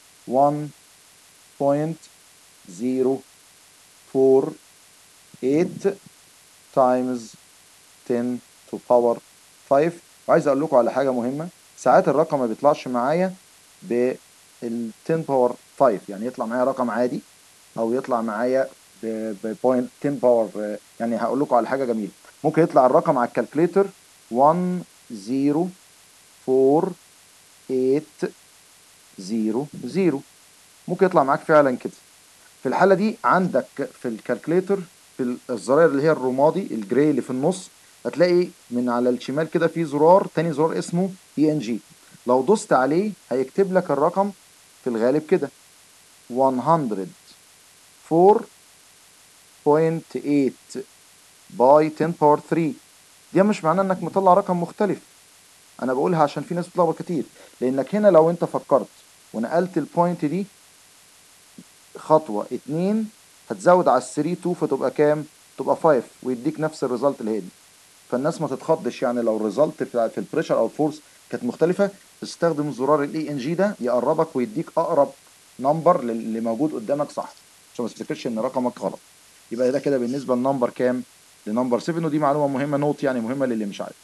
1.048 تايمز 10 to power 5 وعايز اقول لكم على حاجه مهمه ساعات الرقم ما بيطلعش معايا بال 10 باور 5 يعني يطلع معايا رقم عادي او يطلع معايا ببوينت 10 باور يعني هقول لكم على حاجه جميله ممكن يطلع الرقم على الكالكليتر 1 0 4 8 0 0 ممكن يطلع معاك فعلا كده في الحاله دي عندك في الكالكليتر في الزراير اللي هي الرمادي الجراي اللي في النص هتلاقي من على الشمال كده في زرار تاني زرار اسمه اي ان جي لو دوست عليه هيكتب لك الرقم في الغالب كده 104.8 باي 10 باور 3 دي مش معناه انك مطلع رقم مختلف انا بقولها عشان في ناس بتلخبط كتير لانك هنا لو انت فكرت ونقلت البوينت دي خطوه اتنين هتزود على الثري 2 فتبقى كام تبقى 5 ويديك نفس الريزلت اللي هي دي فالناس ما تتخضش يعني لو الريزلت بتاع في البريشر او الفورس كانت مختلفه استخدم زرار الاي ان جي ده يقربك ويديك اقرب نمبر اللي موجود قدامك صح عشان ما تفتكرش ان رقمك غلط يبقى ده كده بالنسبه لنمبر كام لنمبر 7 ودي معلومه مهمه نوت يعني مهمه للي مش عارف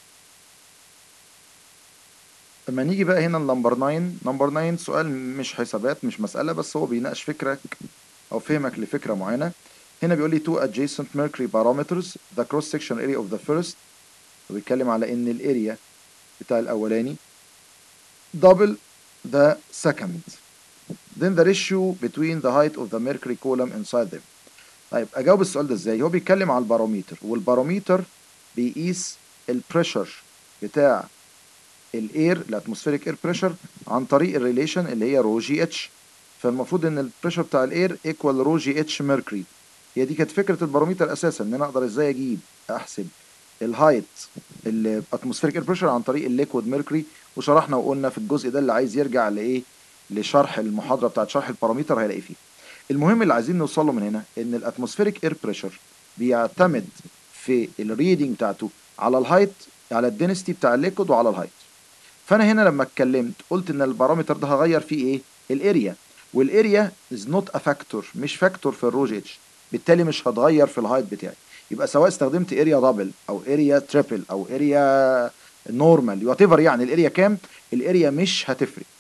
لما نيجي بقى هنا لنمبر 9 نمبر 9 سؤال مش حسابات مش مساله بس هو بيناقش فكرك او فهمك لفكره معينه هنا بيقول لي two adjacent mercury parameters the cross section area of the first وبيتكلم على ان الاريا بتاع الاولاني double the second then the ratio between the height of the mercury column inside them طيب اجاوب السؤال ده ازاي هو بيتكلم على الباروميتر والباروميتر بيقيس البريشر بتاع الاير الاتموسفيريك اير بريشر عن طريق الريليشن اللي هي رو جي اتش فالمفروض ان البريشر بتاع الاير ايكوال رو جي اتش ميركوري هي دي كانت فكره الباروميتر اساسا ان انا اقدر ازاي اجيب احسب الهايت الاتموسفيريك اير بريشر عن طريق الليكويد ميركوري وشرحنا وقلنا في الجزء ده اللي عايز يرجع لايه لشرح المحاضره بتاعت شرح البارامتر هيلاقي فيه المهم اللي عايزين نوصل له من هنا ان الاتموسفيريك اير بريشر بيعتمد في الريدنج بتاعته على الهايت على الدنستي بتاع الليكويد وعلى الهايت فانا هنا لما اتكلمت قلت ان البارامتر ده هغير فيه ايه الاريا والاريا از نوت ا فاكتور مش فاكتور في الروج اتش بالتالي مش هتغير في الهايت بتاعي يبقى سواء استخدمت اريا دبل او اريا تريبل او اريا نورمال وات ايفر يعني الاريا كام الاريا مش هتفرق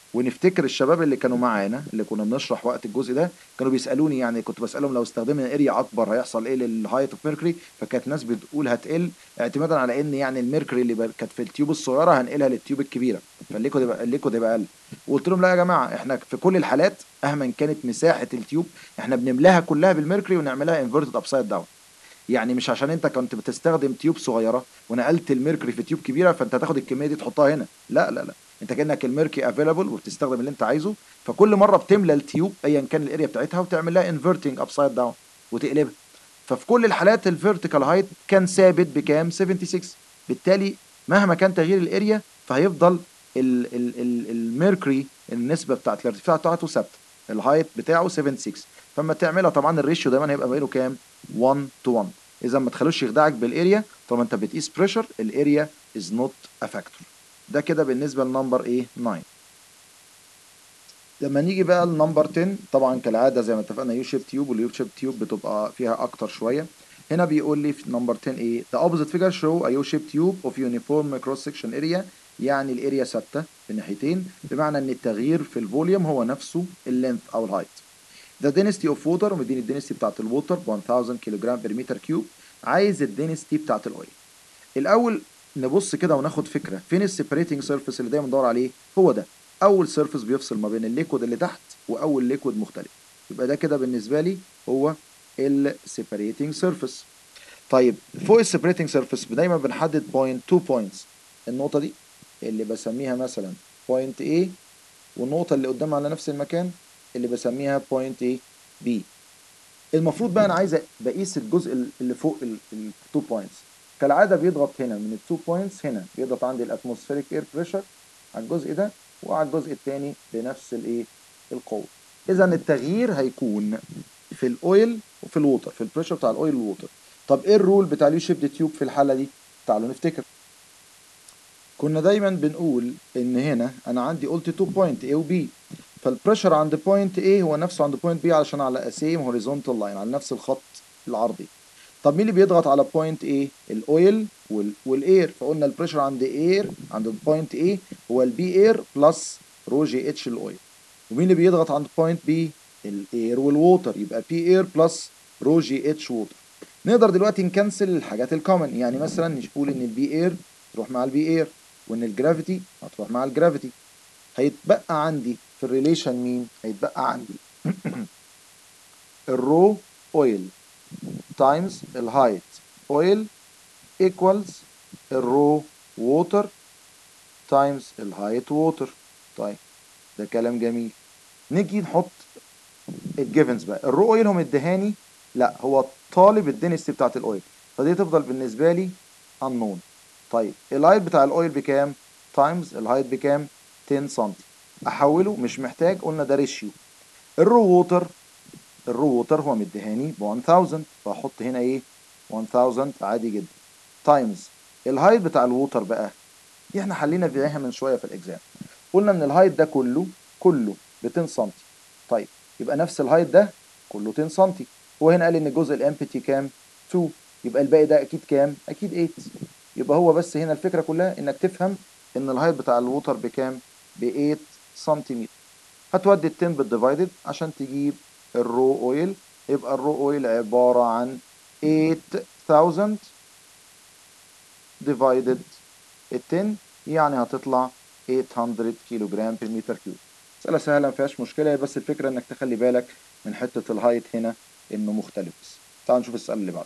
ونفتكر الشباب اللي كانوا معانا اللي كنا بنشرح وقت الجزء ده كانوا بيسالوني يعني كنت بسالهم لو استخدمنا اريا اكبر هيحصل ايه للهايت اوف ميركوري فكانت ناس بتقول هتقل اعتمادا على ان يعني الميركوري اللي بقى- كانت في التيوب الصغيره هنقلها للتيوب الكبيره فالليكويد يبقى الليكويد يبقى اقل وقلت لهم لا يا جماعه احنا في كل الحالات مهما كانت مساحه التيوب احنا بنملاها كلها بالميركوري ونعملها انفيرتد ابسايد داون يعني مش عشان انت كنت بتستخدم تيوب صغيره ونقلت الميركوري في تيوب كبيره فانت هتاخد الكميه دي تحطها هنا لا لا لا انت كانك الميركي افيلابل وبتستخدم اللي انت عايزه فكل مره بتملى التيوب ايا كان الاريا بتاعتها وتعمل لها انفرتنج ابسايد داون وتقلبها ففي كل الحالات الفيرتيكال هايت كان ثابت بكام 76 بالتالي مهما كان تغيير الاريا فهيفضل ال- ال- ال- الميركوري النسبه بتاعت الارتفاع بتاعته ثابته الهايت بتاعه 76 فاما تعملها طبعا الريشيو دايما هيبقى بينه كام 1 تو 1 اذا ما تخلوش يخدعك بالاريا طالما انت بتقيس بريشر الاريا از نوت ا فاكتور ده كده بالنسبه لنمبر ايه 9 لما نيجي بقى لنمبر 10 طبعا كالعاده زي ما اتفقنا يو شيب تيوب واليو شيب تيوب بتبقى فيها اكتر شويه هنا بيقول لي في نمبر 10 ايه the opposite figure show a U-shaped tube of uniform cross section area يعني الاريا ثابته في الناحيتين بمعنى ان التغيير في الفوليوم هو نفسه اللينث او الهايت the density of water ومديني الدنسيتي بتاعت الووتر ب 1000 كيلو جرام بير متر كيوب عايز الدنسيتي بتاعت الاويل الاول نبص كده وناخد فكره فين السيبريتنج سيرفيس اللي دايما ندور عليه هو ده اول سيرفيس بيفصل ما بين الليكويد اللي تحت واول ليكويد مختلف يبقى ده كده بالنسبه لي هو السيبريتنج سيرفيس طيب فوق السيبريتنج سيرفيس دايما بنحدد بوينت تو بوينتس النقطه دي اللي بسميها مثلا بوينت A والنقطه اللي قدامها على نفس المكان اللي بسميها بوينت A B المفروض بقى انا عايز بقيس الجزء اللي فوق التو بوينتس كالعاده بيضغط هنا من التو بوينتس هنا بيضغط عندي الاتموسفيريك اير بريشر على الجزء ده وعلى الجزء الثاني بنفس الايه القوه اذا التغيير هيكون في الاويل وفي الووتر في البريشر بتاع الاويل والووتر طب ايه الرول بتاع اليو شيفت تيوب في الحاله دي تعالوا نفتكر كنا دايما بنقول ان هنا انا عندي قلت 2 بوينت A و B فالبريشر عند بوينت A هو نفسه عند بوينت B علشان على سيم هوريزونتال لاين على نفس الخط العرضي طب مين اللي بيضغط على بوينت A الاويل والاير فقلنا البريشر عند اير عند بوينت A هو البي اير بلس رو جي اتش الاويل ومين اللي بيضغط عند بوينت B الاير والووتر يبقى بي اير بلس رو جي اتش ووتر نقدر دلوقتي نكنسل الحاجات الكومن يعني مثلا نقول ان البي اير تروح مع البي اير وان الجرافيتي هتروح مع الجرافيتي هيتبقى عندي في الريليشن مين هيتبقى عندي الرو اويل تايمز الهايت اويل ايكوالز الرو ووتر تايمز الهايت ووتر طيب ده كلام جميل نيجي نحط الجيفنز بقى الرو اويل هم ادهاني لا هو طالب الدنسيتي بتاعت الاويل فدي تفضل بالنسبه لي unknown طيب الهايت بتاع الاويل بكام تايمز الهايت بكام 10 سم احوله مش محتاج قلنا ده ريشيو الرو ووتر الرو ووتر هو مديهاني ب 1000 فاحط هنا ايه 1000 عادي جدا تايمز الهايت بتاع الووتر بقى دي احنا حلينا فيها من شويه في الاكزام قلنا ان الهايت ده كله كله ب 10 سم طيب يبقى نفس الهايت ده كله 10 سم هو هنا قال ان الجزء الامبتي كام 2 يبقى الباقي ده اكيد كام اكيد 8 يبقى هو بس هنا الفكره كلها انك تفهم ان الهايت بتاع الووتر بكام ب 8 سنتيمتر هتودي ال 10 بالديفايدد عشان تجيب الرو اويل يبقى الرو اويل عباره عن 8000 ديفايدد ال 10 يعني هتطلع 800 كيلو جرام بير متر كيوب مسألة سهلة ما فيهاش مشكلة بس الفكرة انك تخلي بالك من حتة الهايت هنا انه مختلف بس تعال نشوف السؤال اللي بعده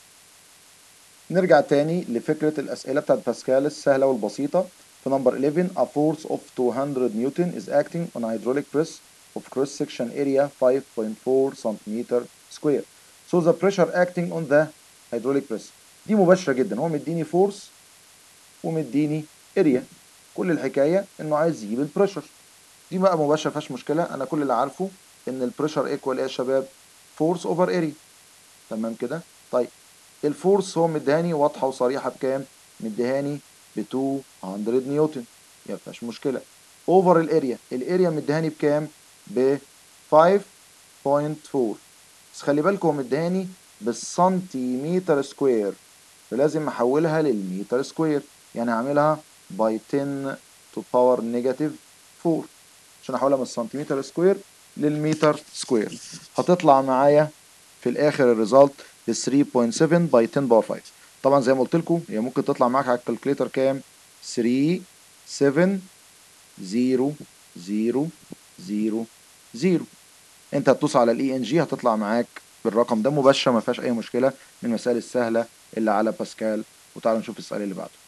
نرجع تاني لفكرة الأسئلة بتاعت باسكال السهلة والبسيطة في نمبر 11 a force of 200 نيوتن is acting on a hydraulic press of cross section area 5.4 centimeter square so the pressure acting on the hydraulic press دي مباشرة جدا هو مديني فورس ومديني اريا كل الحكاية انه عايز يجيب البريشر دي بقى مباشرة مفيهاش مشكلة انا كل اللي عارفه ان البريشر ايكوال ايه يا شباب فورس اوفر اريا تمام كده طيب الفورس هو مديهاني واضحة وصريحة بكام مديهاني ب 200 نيوتن يبقى مفيهاش مشكلة اوفر الاريا الاريا مديهاني بكام ب 5.4 بس خلي بالكم هو مديهاني بالسنتيمتر سكوير فلازم احولها للمتر سكوير يعني هعملها باي 10 to power negative 4 عشان احولها من السنتيمتر سكوير للمتر سكوير هتطلع معايا في الاخر الريزلت ب 3.7 باي 10 باور 5 طبعا زي ما قلت لكم هي ممكن تطلع معاك على الكالكوليتر كام 3 7 0 0 0 0 انت هتدوس على الاي ان جي هتطلع معاك بالرقم ده مباشره ما فيهاش اي مشكله من المسائل السهله اللي على باسكال وتعالوا نشوف السؤال اللي بعده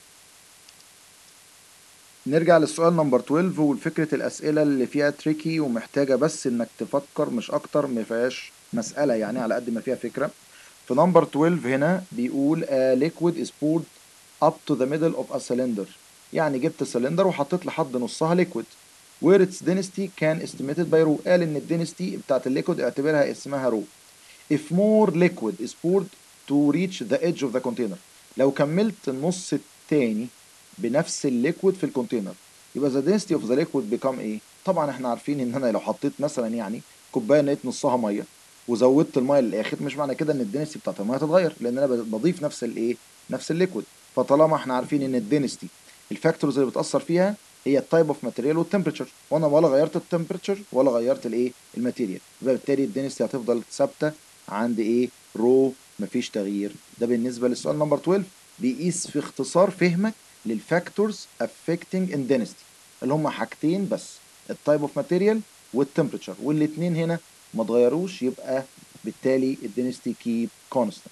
نرجع للسؤال نمبر 12 والفكرة الأسئلة اللي فيها تريكي ومحتاجة بس إنك تفكر مش أكتر ما فيهاش مسألة يعني على قد ما فيها فكرة في نمبر 12 هنا بيقول a liquid is poured up to the middle of a cylinder يعني جبت سلندر وحطيت لحد نصها liquid where its density can estimated by rho قال إن الدنستي بتاعت الليكويد اعتبرها اسمها رو if more liquid is poured to reach the edge of the container لو كملت النص التاني بنفس الليكويد في الكونتينر يبقى the density of the liquid become ايه طبعا احنا عارفين ان انا لو حطيت مثلا يعني كوبايه لقيت نصها ميه وزودت الميه للاخر مش معنى كده ان الدنستي بتاعت الميه هتتغير لان انا بضيف نفس الايه نفس الليكويد فطالما احنا عارفين ان الدنستي الفاكتورز اللي بتاثر فيها هي التايب اوف ماتيريال والتمبريتشر وانا ولا غيرت التمبريتشر ولا غيرت الايه الماتيريال يبقى بالتالي الدنستي هتفضل ثابته عند ايه رو مفيش تغيير ده بالنسبه للسؤال نمبر 12 بيقيس في اختصار فهمك للفاكتورز affecting in density اللي هم حاجتين بس التايب اوف ماتيريال والتمبريتشر والاثنين هنا ما اتغيروش يبقى بالتالي الدنستي كيب كونستانت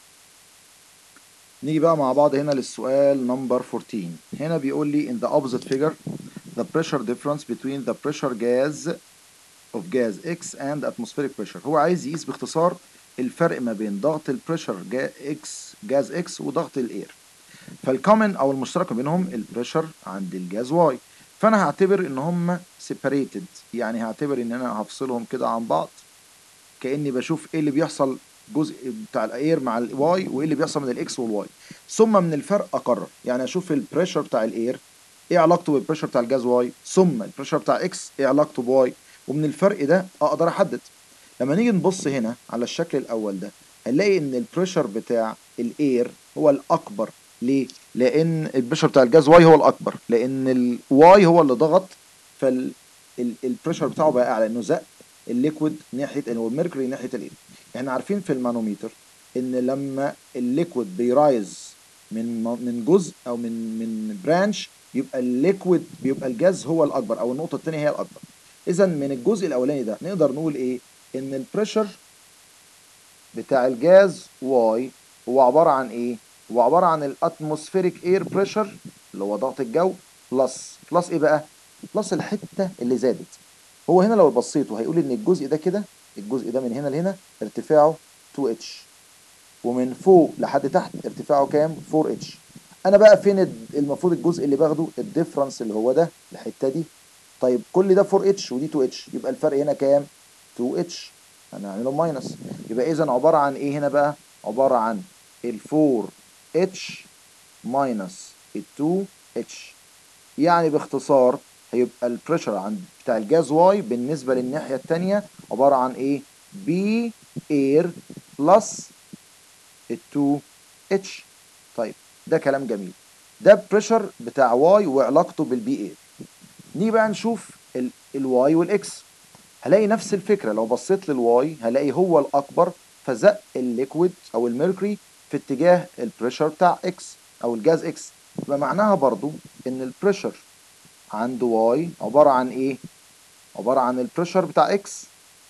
نيجي بقى مع بعض هنا للسؤال نمبر 14 هنا بيقول لي in the opposite figure the pressure difference between the pressure gas of gas X and atmospheric pressure هو عايز يقيس باختصار الفرق ما بين ضغط البريشر اكس جاز اكس وضغط الاير فالكومن او المشترك بينهم البريشر عند الجاز واي فانا هعتبر ان هم سيبريتد يعني هعتبر ان انا هفصلهم كده عن بعض كاني بشوف ايه اللي بيحصل جزء بتاع الاير مع الواي وايه اللي بيحصل من الاكس والواي ثم من الفرق اقرر يعني اشوف البريشر بتاع الاير ايه علاقته بالبريشر بتاع الجاز واي ثم البريشر بتاع اكس ايه علاقته بواي ومن الفرق ده اقدر احدد لما نيجي نبص هنا على الشكل الاول ده هنلاقي ان البريشر بتاع الاير هو الاكبر ليه لان البريشر بتاع الجاز واي هو الاكبر لان الواي هو اللي ضغط فالبريشر بتاعه بقى اعلى انه زق الليكويد ناحيه هو الميركوري ناحيه الاير احنا عارفين في المانوميتر ان لما الليكويد بيرايز من من جزء او من من برانش يبقى الليكويد بيبقى الجاز هو الاكبر او النقطه الثانيه هي الاكبر اذا من الجزء الاولاني ده نقدر نقول ايه ان البريشر بتاع الجاز واي هو عباره عن ايه هو عباره عن الاتموسفيريك اير بريشر اللي هو ضغط الجو بلس بلس ايه بقى بلس الحته اللي زادت هو هنا لو بصيتوا هيقول ان الجزء ده كده الجزء ده من هنا لهنا ارتفاعه 2 اتش ومن فوق لحد تحت ارتفاعه كام 4 اتش انا بقى فين المفروض الجزء اللي باخده الديفرنس اللي هو ده الحته دي طيب كل ده 4 اتش ودي 2 اتش يبقى الفرق هنا كام 2 اتش هنعمله ماينس يبقى اذا عباره عن ايه هنا بقى عباره عن ال 4 اتش ماينس ال 2 اتش يعني باختصار هيبقى البريشر عند بتاع الجاز واي بالنسبه للناحيه الثانيه عباره عن ايه بي اير بلس ال 2 اتش طيب ده كلام جميل ده بريشر بتاع واي وعلاقته بالبي اير نيجي بقى نشوف الواي والاكس هلاقي نفس الفكره لو بصيت للواي هلاقي هو الاكبر فزق الليكويد او الميركوري في اتجاه البريشر بتاع اكس او الجاز اكس يبقى معناها برضو ان البريشر عند واي عباره عن ايه عباره عن البريشر بتاع اكس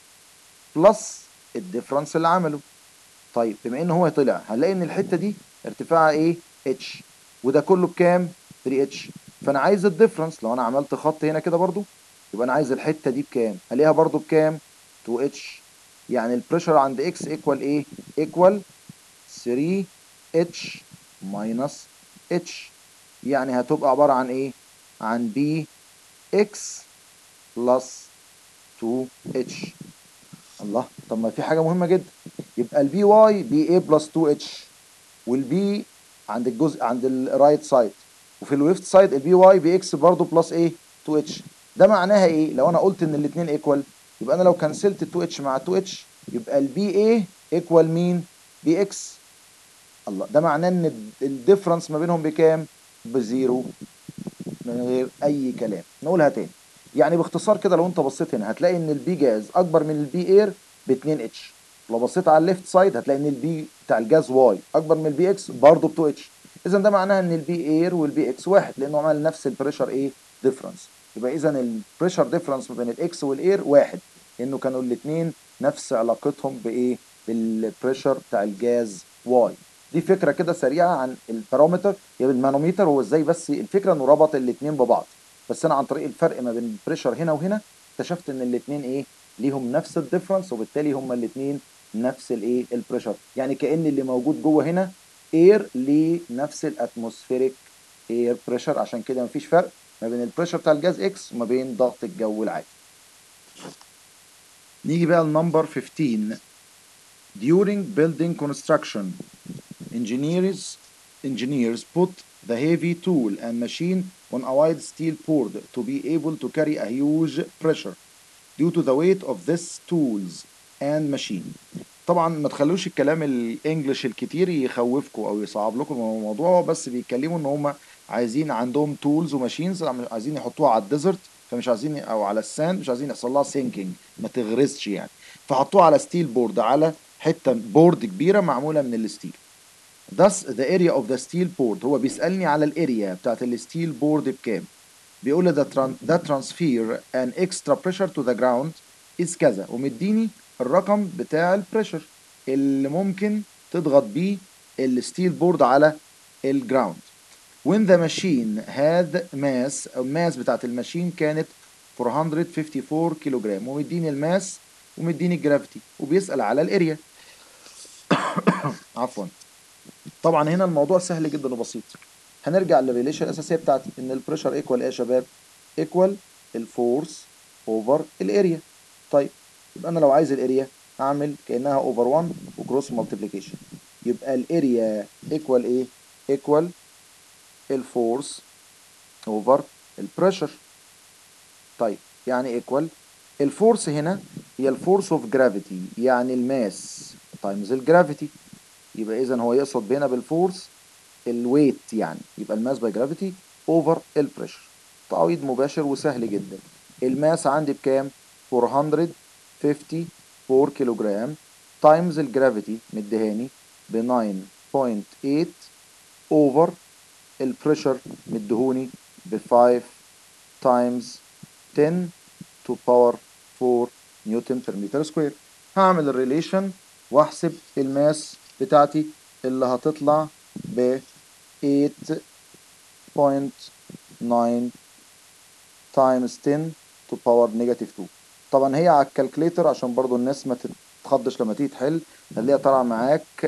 بلس الديفرنس اللي عمله طيب بما ان هو طلع هنلاقي ان الحته دي ارتفاعها ايه اتش وده كله بكام 3 اتش فانا عايز الديفرنس لو انا عملت خط هنا كده برضو يبقى انا عايز الحته دي بكام هلاقيها برضو بكام 2 اتش يعني البريشر عند اكس ايكوال ايه ايكوال 3 اتش ماينس اتش يعني هتبقى عباره عن ايه عن بي اكس بلس 2 اتش الله طب ما في حاجه مهمه جدا يبقى البي واي بي اي بلس 2 اتش والبي عند الجزء عند الرايت سايد وفي الليفت سايد البي واي بي اكس برضه بلس ايه 2 اتش ده معناها ايه لو انا قلت ان الاثنين ايكوال يبقى انا لو كنسلت 2 اتش مع 2 اتش يبقى البي اي ايكوال مين بي اكس الله ده معناه ان الديفرنس ما بينهم بكام بزيرو من غير اي كلام نقولها تاني يعني باختصار كده لو انت بصيت هنا هتلاقي ان البي جاز اكبر من البي اير ب 2 اتش لو بصيت على الليفت سايد هتلاقي ان البي بتاع الجاز واي اكبر من البي اكس برضه ب 2 اتش اذا ده معناه ان البي اير والبي اكس واحد لانه عمل نفس البريشر ايه ديفرنس يبقى اذا البريشر ديفرنس ما بين الاكس والاير واحد لانه كانوا الاثنين نفس علاقتهم بايه بالبريشر بتاع الجاز واي دي فكره كده سريعه عن البارامتر يا بالمانوميتر هو ازاي بس الفكره انه ربط الاثنين ببعض بس انا عن طريق الفرق ما بين البريشر هنا وهنا اكتشفت ان الاثنين ايه ليهم نفس الديفرنس وبالتالي هما الاثنين نفس الايه البريشر يعني كان اللي موجود جوه هنا اير لنفس الاتموسفيريك اير بريشر عشان كده مفيش فرق ما بين البريشر بتاع الجاز اكس وما بين ضغط الجو العادي نيجي بقى لنمبر 15 during building construction engineers engineers put the heavy tool and machine on a wide steel board to be able to carry a huge pressure due to the weight of these tools and machine طبعا ما تخلوش الكلام الانجليش الكتير يخوفكم او يصعب لكم الموضوع بس بيتكلموا ان هم عايزين عندهم تولز وماشينز عايزين يحطوها على الديزرت فمش عايزين او على الساند مش عايزين يحصل لها سينكينج ما تغرسش يعني فحطوها على ستيل بورد على حته بورد كبيره معموله من الستيل Thus the area of the steel board هو بيسألني على الاريا بتاعت الستيل بورد بكام بيقول لي the, tran the transfer an extra pressure to the ground is كذا ومديني الرقم بتاع البريشر اللي ممكن تضغط بيه الستيل بورد على الجراوند when the machine had mass او mass بتاعت الماشين كانت 454 كيلو جرام ومديني الماس ومديني الجرافيتي وبيسأل على الاريا عفوا طبعا هنا الموضوع سهل جدا وبسيط هنرجع للريليشن الاساسيه بتاعتي ان البريشر ايكوال ايه يا شباب ايكوال الفورس اوفر الاريا طيب يبقى انا لو عايز الاريا اعمل كانها اوفر 1 وكروس مالتيبليكيشن يبقى الاريا ايكوال ايه ايكوال الفورس اوفر البريشر طيب يعني ايكوال الفورس هنا هي الفورس اوف جرافيتي يعني الماس تايمز الجرافيتي يبقى اذا هو يقصد بينا بالفورس الويت يعني يبقى الماس باي جرافيتي اوفر البريشر تعويض مباشر وسهل جدا الماس عندي بكام 454 كيلو جرام تايمز الجرافيتي مديهاني ب 9.8 اوفر البريشر مدهوني ب 5 تايمز 10 تو باور 4 نيوتن بير متر سكوير هعمل الريليشن واحسب الماس بتاعتي اللي هتطلع ب 8.9 تايمز 10 تو باور نيجاتيف 2 طبعا هي على الكالكليتر عشان برضو الناس ما تتخضش لما تيجي تحل هتلاقيها طالعه معاك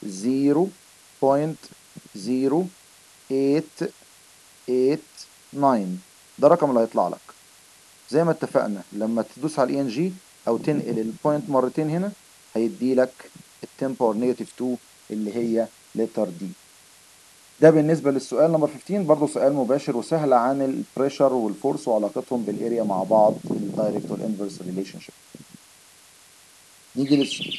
0.0889 ده الرقم اللي هيطلع لك زي ما اتفقنا لما تدوس على الاي ان جي او تنقل البوينت مرتين هنا هيدي لك ال 10 باور نيجاتيف 2 اللي هي لتر دي ده بالنسبه للسؤال نمبر 15 برضه سؤال مباشر وسهل عن البريشر والفورس وعلاقتهم بالاريا مع بعض الدايركت والانفرس ريليشن شيب نيجي للسؤال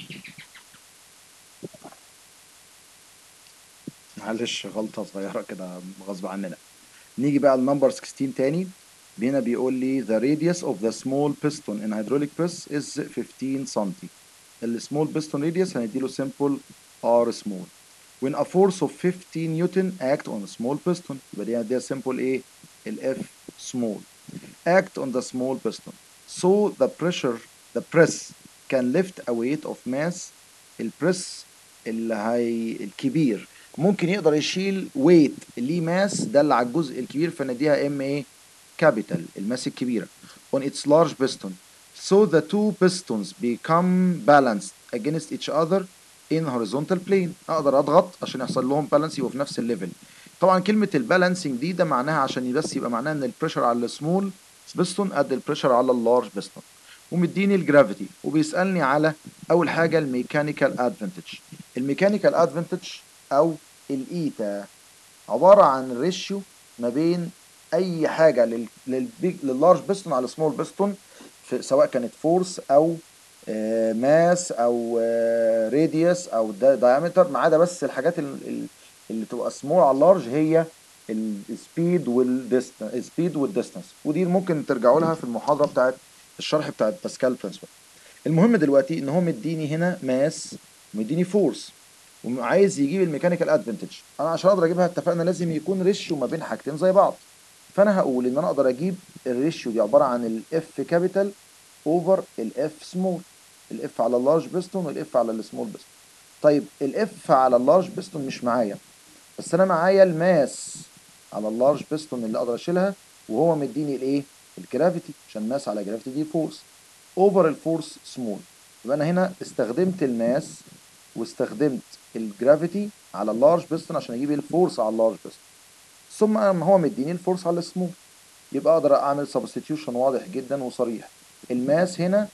معلش غلطه صغيره كده غصب عننا نيجي بقى لنمبر 16 تاني هنا بيقول لي the radius of the small piston in hydraulic press is 15 سم السمول piston radius هنديله simple r small when a force of 50 newton act on a small piston يبقى دي هنديها simple ايه ال F small act on the small piston so the pressure the press can lift a weight of mass البريس اللي هي الكبير ممكن يقدر يشيل ويت ليه ماس دل على الجزء الكبير فنديها ام ايه capital الماس الكبيرة on its large piston so the two pistons become balanced against each other in horizontal plane اقدر اضغط عشان يحصل لهم بالانس يبقوا في نفس الليفل طبعا كلمة البالانسنج دي ده معناها عشان بس يبقى معناها ان البريشر على السمول بيستون قد البريشر على اللارج بيستون ومديني الجرافيتي وبيسألني على أول حاجة الميكانيكال ادفانتج الميكانيكال ادفانتج أو الإيتا عبارة عن ريشيو ما بين اي حاجه لل للبيج لللارج بيستون على السمول بيستون سواء كانت فورس او آه ماس او آه راديوس او دايمتر ما عدا بس الحاجات اللي تبقى سمول على اللارج هي السبيد والديستانس السبيد والديستانس ودي ممكن ترجعوا لها في المحاضره بتاعت الشرح بتاعت باسكال برنسبل المهم دلوقتي ان هو مديني هنا ماس ومديني فورس وعايز يجيب الميكانيكال ادفانتج انا عشان اقدر اجيبها اتفقنا لازم يكون ريشيو ما بين حاجتين زي بعض فانا هقول ان انا اقدر اجيب الريشيو دي عباره عن الاف كابيتال اوفر الاف سمول الاف على اللارج بيستون والاف على السمول بيستون طيب الاف على اللارج بيستون مش معايا بس انا معايا الماس على اللارج بيستون اللي اقدر اشيلها وهو مديني الايه الجرافيتي عشان ماس على جرافيتي دي فورس اوفر الفورس سمول يبقى انا هنا استخدمت الماس واستخدمت الجرافيتي على اللارج بيستون عشان اجيب الفورس على اللارج بيستون ثم هو مديني الفورس على السمول يبقى اقدر اعمل سبستيتيوشن واضح جدا وصريح الماس هنا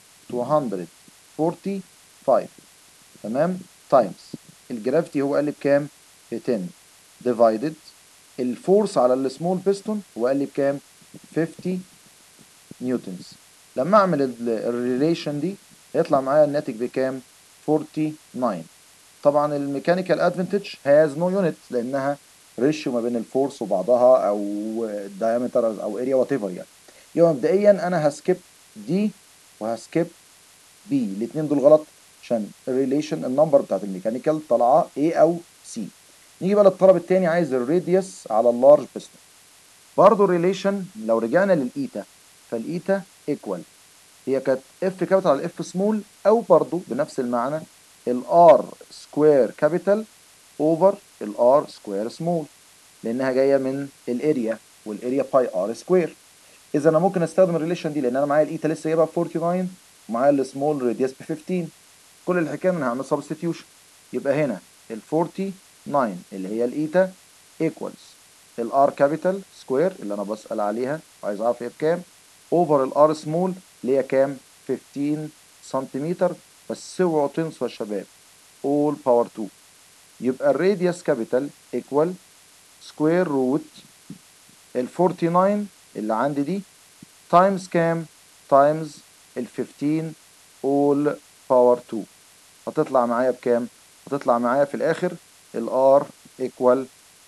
245 تمام تايمز الجرافيتي هو قال لي بكام ب 10 ديفايدد الفورس على السمول بيستون هو قال لي بكام 50 نيوتنز لما اعمل الريليشن دي هيطلع معايا الناتج بكام 49 طبعا الميكانيكال ادفانتج هاز نو يونت لانها ريشيو ما بين الفورس وبعضها او diameter او اريا وات ايفر يعني يبقى مبدئيا انا هسكيب دي وهسكيب بي الاثنين دول غلط عشان الريليشن النمبر بتاعت الميكانيكال طالعه A او C نيجي بقى للطلب الثاني عايز الراديوس على اللارج بيستون برضه الريليشن لو رجعنا للايتا فالايتا ايكوال هي كانت اف كابيتال على اف سمول او برضه بنفس المعنى الار سكوير كابيتال اوفر الار سكوير سمول لانها جايه من الاريا والاريا باي ار سكوير اذا انا ممكن استخدم الريليشن دي لان انا معايا الايتا لسه جايبها ب 49 ومعايا السمول راديوس ب 15 كل الحكايه ان انا هعمل سبستيتيوشن يبقى هنا ال 49 اللي هي الايتا ايكوالز الار كابيتال سكوير اللي انا بسال عليها وعايز اعرف هي بكام اوفر الار سمول اللي هي كام 15 سنتيمتر بس اوعوا تنسوا يا شباب all باور 2 يبقى الراديوس كابيتال ايكوال سكوير روت ال 49 اللي عندي دي تايمز كام تايمز ال 15 all باور 2 هتطلع معايا بكام هتطلع معايا في الاخر الار ايكوال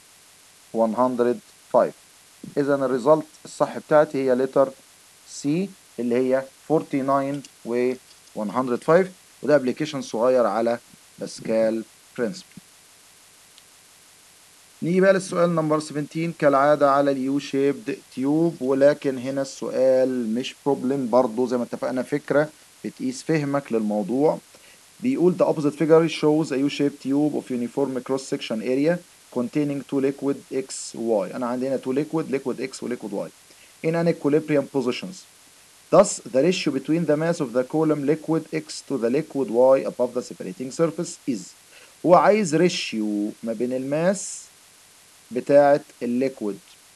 105 اذا الريزلت الصح بتاعتي هي لتر سي اللي هي 49 و 105 وده ابلكيشن صغير على باسكال برنسبل نيجي بقى للسؤال نمبر 17 كالعادة على اليو شيبد تيوب ولكن هنا السؤال مش بروبلم برضه زي ما اتفقنا فكرة بتقيس فهمك للموضوع بيقول the opposite figure shows a U-shaped tube of uniform cross section area containing two liquid X, Y أنا عندي هنا two liquid liquid X و liquid Y in an equilibrium positions Thus, the ratio between the mass of the column liquid X to the liquid Y above the separating surface is هو عايز ريشيو ما بين الماس بتاعة الليكويد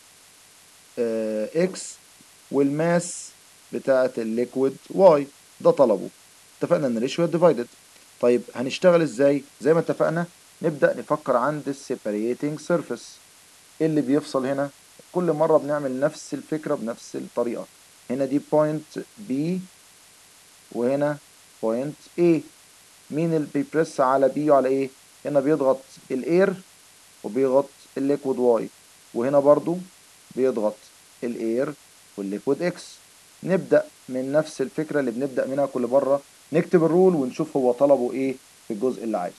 اكس والماس بتاعة الليكويد واي ده طلبه اتفقنا ان الريشيو ديفايدد طيب هنشتغل ازاي زي ما اتفقنا نبدأ نفكر عند السيبريتنج سيرفيس ايه اللي بيفصل هنا كل مرة بنعمل نفس الفكرة بنفس الطريقة هنا دي بوينت بي وهنا بوينت A مين اللي بيبرس على بي وعلى ايه هنا بيضغط الاير وبيضغط الليكويد واي وهنا برضو بيضغط الاير والليكويد اكس نبدأ من نفس الفكرة اللي بنبدأ منها كل مرة نكتب الرول ونشوف هو طلبه ايه في الجزء اللي عايزه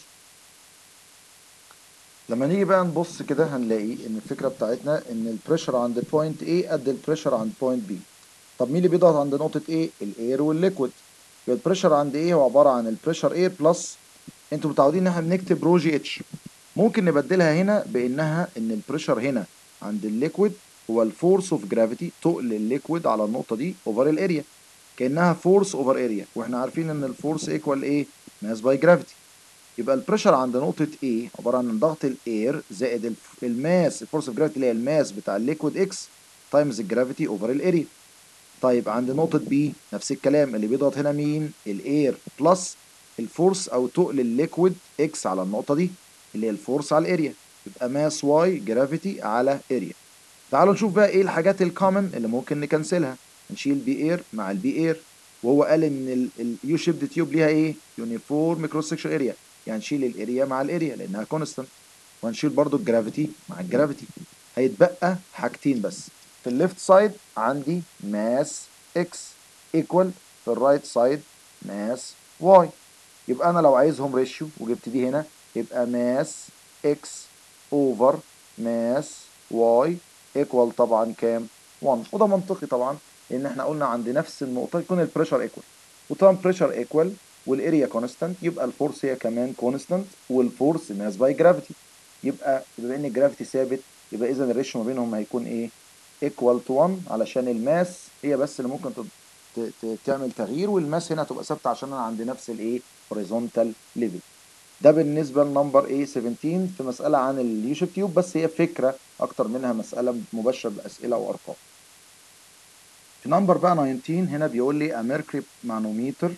لما نيجي بقى نبص كده هنلاقي ان الفكرة بتاعتنا ان البريشر عند بوينت A قد البريشر عند بوينت B طب مين اللي بيضغط عند نقطة A الاير والليكويد يبقى البريشر عند A هو عبارة عن البريشر اير بلس انتوا متعودين ان احنا بنكتب رو جي اتش ممكن نبدلها هنا بانها ان البريشر هنا عند الليكويد هو الفورس اوف جرافيتي تقل الليكويد على النقطة دي اوفر الاريا كانها فورس اوفر اريا واحنا عارفين ان الفورس ايكوال ايه ماس باي جرافيتي يبقى البريشر عند نقطة A عبارة عن ضغط الاير زائد الماس الفورس اوف جرافيتي اللي هي الماس بتاع الليكويد اكس تايمز الجرافيتي اوفر الاريا طيب عند نقطة B نفس الكلام اللي بيضغط هنا مين الاير بلس الفورس او تقل الليكويد اكس على النقطة دي اللي هي الفورس على الاريا يبقى ماس واي جرافيتي على اريا تعالوا نشوف بقى ايه الحاجات الكومن اللي ممكن نكنسلها نشيل بي اير مع البي اير وهو قال ان اليو شيبد تيوب ليها ايه يونيفورم كروس سكشن اريا يعني نشيل الاريا مع الاريا لانها كونستانت وهنشيل برضو الجرافيتي مع الجرافيتي هيتبقى حاجتين بس في الليفت سايد عندي ماس اكس ايكوال في الرايت سايد ماس واي يبقى انا لو عايزهم ريشيو وجبت دي هنا يبقى ماس اكس اوفر ماس واي ايكوال طبعا كام 1 وده منطقي طبعا لان احنا قلنا عند نفس النقطه يكون البريشر ايكوال وطبعا بريشر ايكوال والاريا كونستانت يبقى الفورس هي كمان كونستانت والفورس ماس باي جرافيتي يبقى بما ان الجرافيتي ثابت يبقى اذا الريشيو ما بينهم هيكون ايه ايكوال تو 1 علشان الماس هي بس اللي ممكن تعمل تغيير والماس هنا هتبقى ثابته عشان انا عندي نفس الايه هوريزونتال ليفل ده بالنسبه لنمبر ايه 17 في مساله عن اليوشيب تيوب بس هي فكره اكتر منها مساله مباشره باسئله وارقام في نمبر بقى 19 هنا بيقول لي a mercury manometer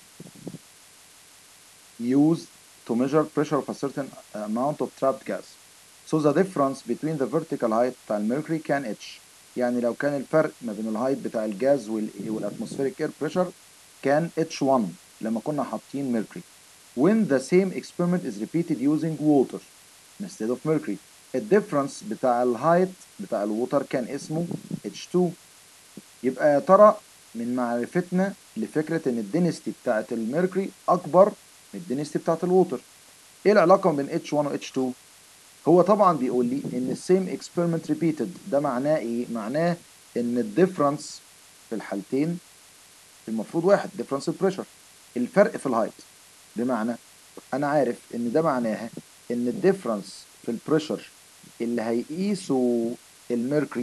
used to measure pressure of a certain amount of trapped gas so the difference between the vertical height بتاع الميركوري كان h يعني لو كان الفرق ما بين الهايت بتاع الجاز والاتموسفيريك اير بريشر كان h1 لما كنا حاطين ميركوري when the same experiment is repeated using water instead of mercury الديفرنس بتاع الهايت بتاع الووتر كان اسمه H2 يبقى يا ترى من معرفتنا لفكرة ان الدينستي بتاعت الميركوري اكبر من الدينستي بتاعت الووتر ايه العلاقة بين H1 و H2 هو طبعا بيقول لي ان السيم experiment repeated ده معناه ايه معناه ان الديفرنس في الحالتين المفروض واحد ديفرنس البريشر الفرق في الهايت بمعنى انا عارف ان ده معناها ان الديفرنس في البريشر اللي هيقيسه الميركوري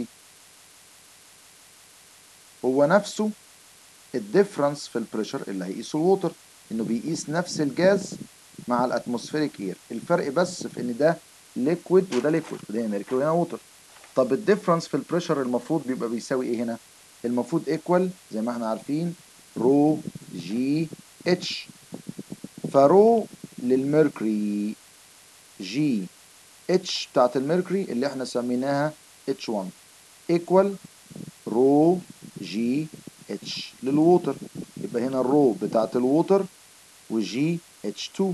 هو نفسه الديفرنس في البريشر اللي هيقيسه الووتر انه بيقيس نفس الجاز مع الاتموسفيريك اير الفرق بس في ان ده ليكويد وده ليكويد وده ميركوري وهنا ووتر طب الديفرنس في البريشر المفروض بيبقى بيساوي ايه هنا المفروض ايكوال زي ما احنا عارفين رو جي اتش فرو للميركوري جي اتش بتاعت الميركوري اللي احنا سميناها اتش 1 ايكوال رو جي اتش للووتر يبقى هنا الرو بتاعت الووتر وجي اتش 2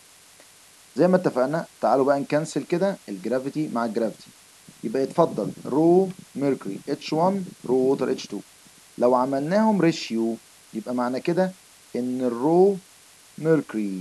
زي ما اتفقنا تعالوا بقى نكنسل كده الجرافيتي مع الجرافيتي يبقى يتفضل رو ميركوري اتش 1 رو ووتر اتش 2 لو عملناهم ريشيو يبقى معنى كده ان الرو ميركوري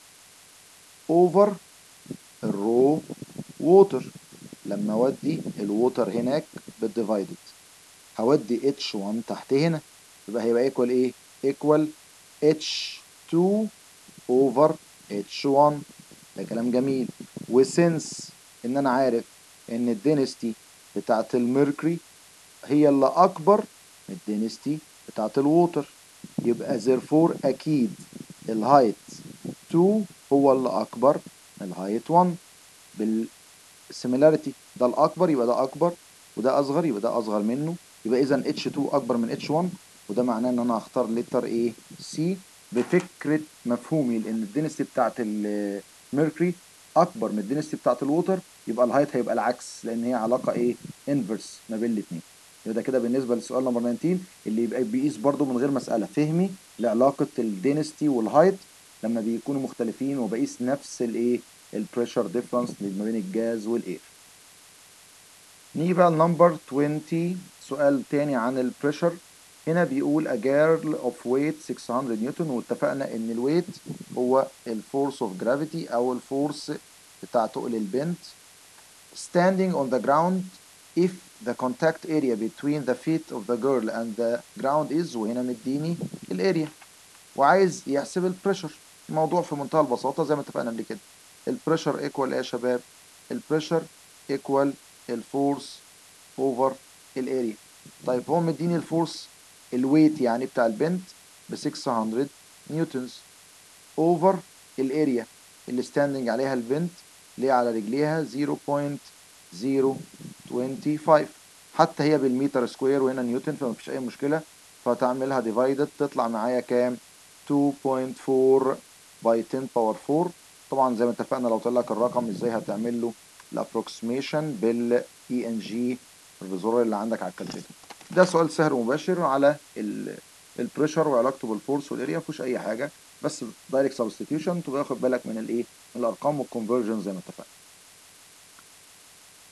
اوفر الرو ووتر لما اودي الووتر هناك بالديفايدد هودي اتش 1 تحت هنا يبقى هيبقى ايكوال ايه ايكوال اتش 2 اوفر اتش 1 ده كلام جميل وسنس ان انا عارف ان الدينستي بتاعت الميركوري هي اللي اكبر من الدينستي بتاعت الووتر يبقى زيرفور اكيد الهايت 2 هو اللي اكبر من الهايت 1 بالسيميلاريتي ده الاكبر يبقى ده اكبر وده اصغر يبقى ده اصغر منه يبقى اذا H2 اكبر من H1 وده معناه ان انا هختار لتر ايه سي بفكره مفهومي لان الدينستي بتاعت الميركوري اكبر من الدينستي بتاعت الووتر يبقى الهايت هيبقى العكس لان هي علاقه ايه انفرس ما بين الاثنين يبقى ده كده بالنسبه للسؤال نمبر 19 اللي يبقى بيقيس برده من غير مساله فهمي لعلاقه الدينستي والهايت لما بيكونوا مختلفين وبقيس نفس الايه البريشر ديفرنس ما بين الجاز والاير نيجي بقى لنمبر 20 سؤال تاني عن البريشر هنا بيقول a girl of weight 600 نيوتن واتفقنا ان الويت هو الفورس اوف جرافيتي او الفورس بتاع تقل البنت standing on the ground if the contact area between the feet of the girl and the ground is وهنا مديني الاريا وعايز يحسب البريشر الموضوع في منتهى البساطة زي ما اتفقنا قبل كده البريشر ايكوال ايه يا شباب البريشر ايكوال الفورس اوفر الاريا طيب هو مديني الفورس الويت يعني بتاع البنت ب 600 نيوتنز اوفر الاريا اللي ستاندنج عليها البنت اللي على رجليها 0.025 حتى هي بالمتر سكوير وهنا نيوتن فما فيش اي مشكله فتعملها ديفايدد تطلع معايا كام 2.4 باي 10 باور 4 طبعا زي ما اتفقنا لو طلع لك الرقم ازاي هتعمل له الابروكسيميشن بالاي ان جي البزرار اللي عندك على الكالكوليتر ده سؤال سهل ومباشر على البريشر وعلاقته بالفورس والاريا مفيهوش اي حاجه بس دايركت سبستيتيوشن تبقى واخد بالك من الايه من الارقام والكونفرجن زي ما اتفقنا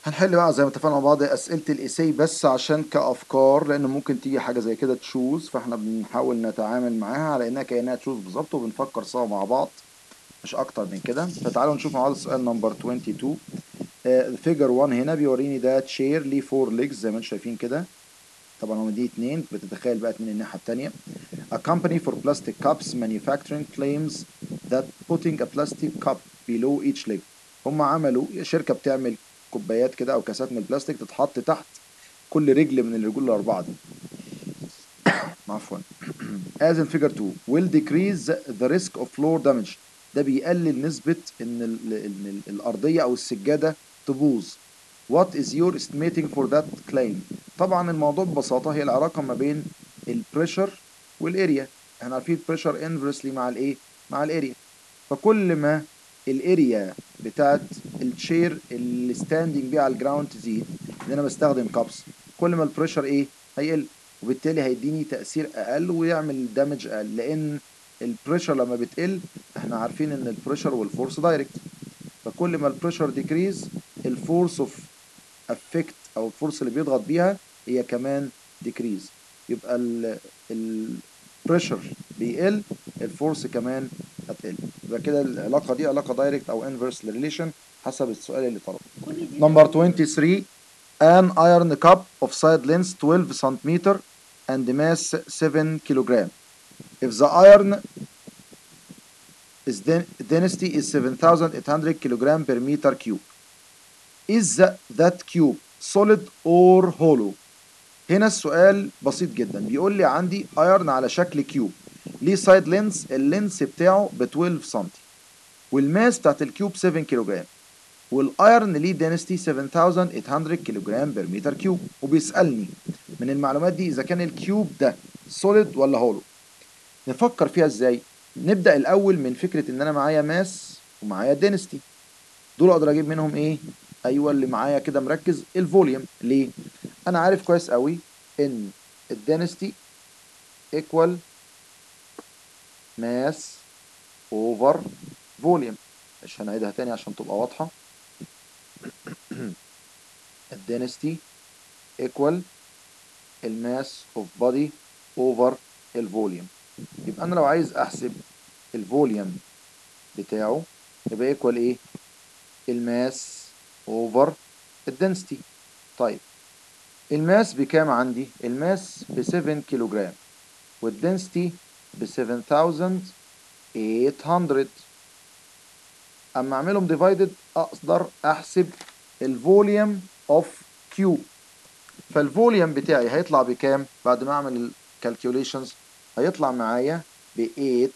هنحل بقى زي ما اتفقنا مع بعض اسئله الايساي بس عشان كافكار لان ممكن تيجي حاجه زي كده تشوز فاحنا بنحاول نتعامل معاها على انها كانها تشوز بالظبط وبنفكر سوا مع بعض مش اكتر من كده فتعالوا نشوف مع بعض السؤال نمبر 22 الفيجر 1 هنا بيوريني ده تشير ليه 4 ليجز زي ما انتم شايفين كده طبعا هو دي اتنين بتتخيل بقى اتنين الناحيه التانيه A company for plastic cups manufacturing claims that putting a plastic cup below each leg هم عملوا شركه بتعمل كوبايات كده او كاسات من البلاستيك تتحط تحت كل رجل من الرجول الاربعه دي عفوا as in figure 2 will decrease the risk of floor damage ده بيقلل نسبة إن, ال إن ال الأرضية أو السجادة تبوظ What is your estimating for that claim؟ طبعا الموضوع ببساطة هي العلاقة ما بين البريشر والاريا احنا عارفين البريشر انفرسلي مع الايه؟ مع الاريا فكل ما الاريا بتاعت الشير اللي ستاندنج بيه على الجراوند تزيد ان انا بستخدم كابس كل ما البريشر ايه؟ هيقل وبالتالي هيديني تأثير أقل ويعمل دامج أقل لأن البريشر لما بتقل احنا عارفين ان البريشر والفورس دايركت فكل ما البريشر ديكريز الفورس اوف افكت او الفورس اللي بيضغط بيها هي كمان ديكريز يبقى البريشر بيقل الفورس كمان هتقل يبقى كده العلاقه دي علاقه دايركت او انفرس ريليشن حسب السؤال اللي طلبه نمبر 23 an iron cup of side length 12 centimeter and mass 7 kilogram if the iron is den density is 7800 kilogram per meter cube is that, that cube solid or hollow هنا السؤال بسيط جدا بيقول لي عندي ايرن على شكل كيوب ليه سايد لينس اللينس بتاعه ب 12 سم والماس بتاعت الكيوب 7 كيلوجرام والايرن ليه دينستي 7800 كيلوجرام بر متر كيوب وبيسالني من المعلومات دي اذا كان الكيوب ده سوليد ولا هولو نفكر فيها ازاي نبدا الاول من فكره ان انا معايا ماس ومعايا دينستي دول اقدر اجيب منهم ايه ايوه اللي معايا كده مركز الفوليوم ليه انا عارف كويس قوي ان الدينستي ايكوال ماس اوفر فوليوم مش هنعيدها تاني عشان تبقى واضحه الدينستي ايكوال الماس اوف بودي اوفر الفوليوم يبقى انا لو عايز احسب الفوليوم بتاعه يبقى ايكوال ايه الماس اوفر الدنسيتي طيب الماس بكام عندي الماس ب 7 كيلو جرام والدنسيتي ب 7800 اما اعملهم ديفايدد اقدر احسب الفوليوم اوف كيوب فالفوليوم بتاعي هيطلع بكام بعد ما اعمل الكالكوليشنز هيطلع معايا ب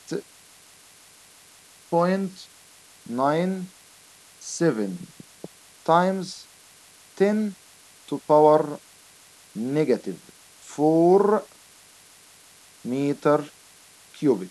8.97 times 10 to power negative 4 متر كيوبيك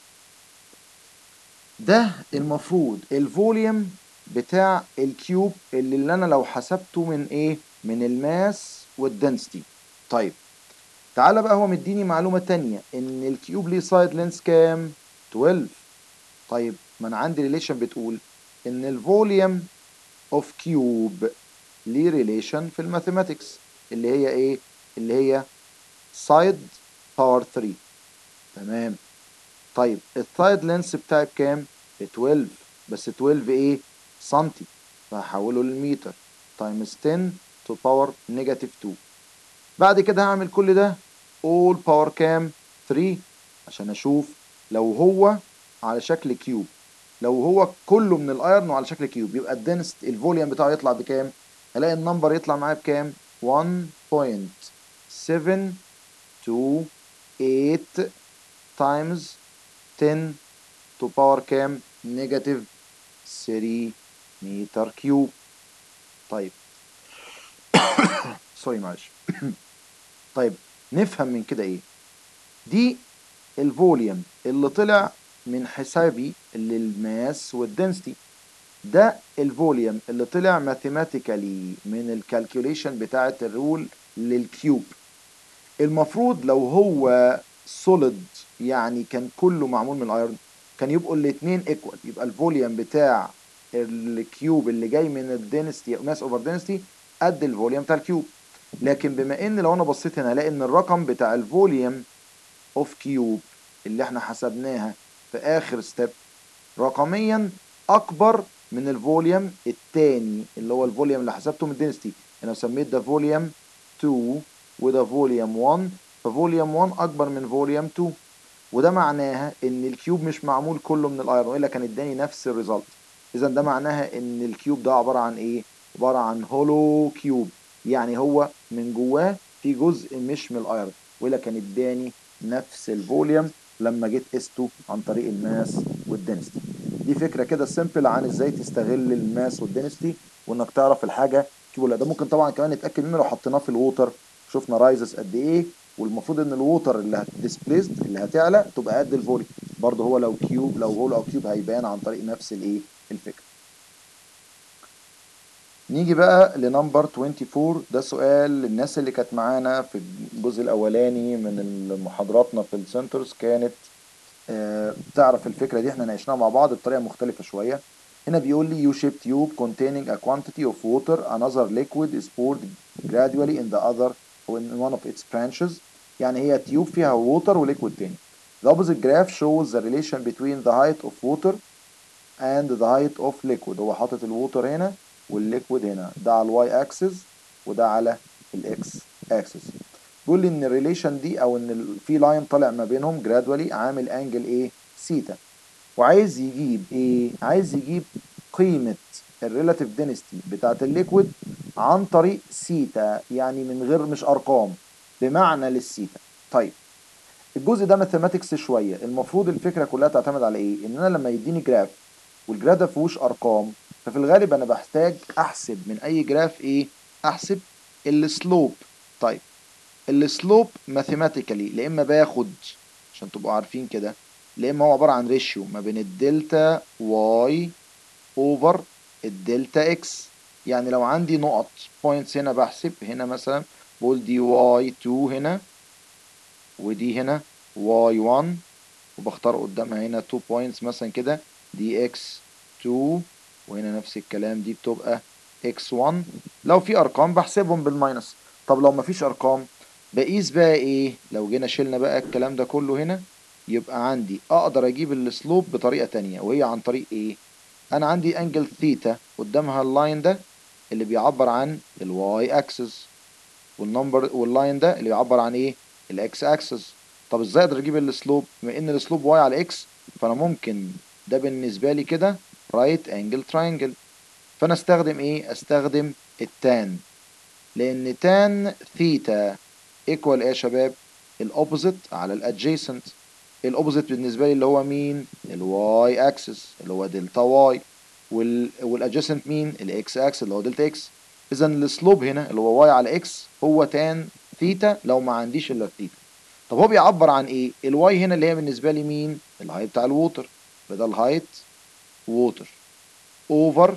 ده المفروض الفوليوم بتاع الكيوب اللي, اللي انا لو حسبته من ايه من الماس والدنسيتي طيب تعالى بقى هو مديني معلومة تانية ان الكيوب ليه سايد لينس كام 12 طيب ما انا عندي ريليشن بتقول ان الفوليوم اوف كيوب ليه ريليشن في الماثيماتكس اللي هي ايه اللي هي سايد باور 3 تمام طيب السايد لينس بتاعي بكام ب 12 بس 12 ايه سنتي فهحوله للمتر تايمز 10 تو باور نيجاتيف 2 بعد كده هعمل كل ده all باور كام 3 عشان اشوف لو هو على شكل كيوب لو هو كله من الايرن وعلى شكل كيوب يبقى الدنست الفوليوم بتاعه يطلع بكام هلاقي النمبر يطلع معايا بكام 1.728 تايمز 10 تو باور كام نيجاتيف 3 متر كيوب طيب سوري معلش طيب نفهم من كده ايه دي الفوليوم اللي طلع من حسابي للماس والدنسيتي ده الفوليوم اللي طلع ماثيماتيكالي من الكالكوليشن بتاعه الرول للكيوب المفروض لو هو سوليد يعني كان كله معمول من الايرون كان يبقوا الاثنين ايكوال يبقى الفوليوم بتاع الكيوب اللي جاي من الدنسيتي ماس اوفر دنسيتي قد الفوليوم بتاع الكيوب لكن بما ان لو انا بصيت هنا هلاقي ان الرقم بتاع الفوليوم اوف كيوب اللي احنا حسبناها في اخر ستيب رقميا اكبر من الفوليوم التاني اللي هو الفوليوم اللي حسبته من الدنستي انا سميت ده فوليوم 2 وده فوليوم 1 ففوليوم 1 اكبر من فوليوم 2 وده معناها ان الكيوب مش معمول كله من الايرون والا كان اداني نفس الريزلت اذا ده معناها ان الكيوب ده عباره عن ايه عباره عن هولو كيوب يعني هو من جواه في جزء مش من الايرون والا كان اداني نفس الفوليوم لما جيت قسته عن طريق الماس والدنستي دي فكره كده سيمبل عن ازاي تستغل الماس والدنستي وانك تعرف الحاجه كيوب ولا ده ممكن طبعا كمان نتاكد منه لو حطيناه في الووتر شفنا رايزز قد ايه والمفروض ان الووتر اللي هتديسبليسد اللي هتعلى تبقى قد الفوليوم برضه هو لو كيوب لو هول او كيوب هيبان عن طريق نفس الايه الفكره نيجي بقى لنمبر 24 ده سؤال للناس اللي كانت معانا في الجزء الاولاني من محاضراتنا في السنترز كانت آه تعرف الفكره دي احنا ناقشناها مع بعض بطريقه مختلفه شويه هنا بيقول لي U shaped tube containing a quantity of water another liquid is poured gradually in the other or in one of its branches يعني هي تيوب فيها ووتر وليكويد تاني The opposite graph shows the relation between the height of water and the height of liquid هو حاطط الووتر هنا والليكويد هنا ده على الواي اكسس وده على الاكس اكسس بيقول لي ان الريليشن دي او ان في لاين طالع ما بينهم جرادولي عامل انجل ايه سيتا وعايز يجيب ايه عايز يجيب قيمة الريلاتيف دينستي بتاعت الليكويد عن طريق سيتا يعني من غير مش ارقام بمعنى للسيتا طيب الجزء ده ماثيماتكس شويه المفروض الفكره كلها تعتمد على ايه ان انا لما يديني جراف والجراف ده فيهوش ارقام ففي الغالب انا بحتاج احسب من اي جراف ايه احسب السلوب طيب السلوب ماثيماتيكالي لا اما باخد عشان تبقوا عارفين كده لا اما هو عباره عن ريشيو ما بين الدلتا واي اوفر الدلتا اكس يعني لو عندي نقط بوينتس هنا بحسب هنا مثلا بقول دي واي 2 هنا ودي هنا واي 1 وبختار قدامها هنا 2 بوينتس مثلا كده دي اكس 2 وهنا نفس الكلام دي بتبقى اكس 1 لو في ارقام بحسبهم بالماينس طب لو مفيش ارقام بقيس بقى ايه لو جينا شلنا بقى الكلام ده كله هنا يبقى عندي اقدر اجيب السلوب بطريقه تانية وهي عن طريق ايه انا عندي انجل ثيتا قدامها اللاين ده اللي بيعبر عن الواي اكسس والنمبر واللاين ده اللي بيعبر عن ايه الاكس اكسس طب ازاي اقدر اجيب السلوب بما ان السلوب واي على اكس فانا ممكن ده بالنسبه لي كده رايت انجل تراينجل فانا استخدم ايه استخدم التان لان تان ثيتا ايكوال ايه يا شباب الاوبوزيت على الادجيسنت الاوبوزيت بالنسبه لي اللي هو مين الواي اكسس اللي هو دلتا واي وال والادجيسنت مين الاكس اكس اللي هو دلتا اكس اذا السلوب هنا اللي هو واي على اكس هو تان ثيتا لو ما عنديش الا ثيتا طب هو بيعبر عن ايه الواي هنا اللي هي بالنسبه لي مين الهايت بتاع الووتر بدل الهايت ووتر اوفر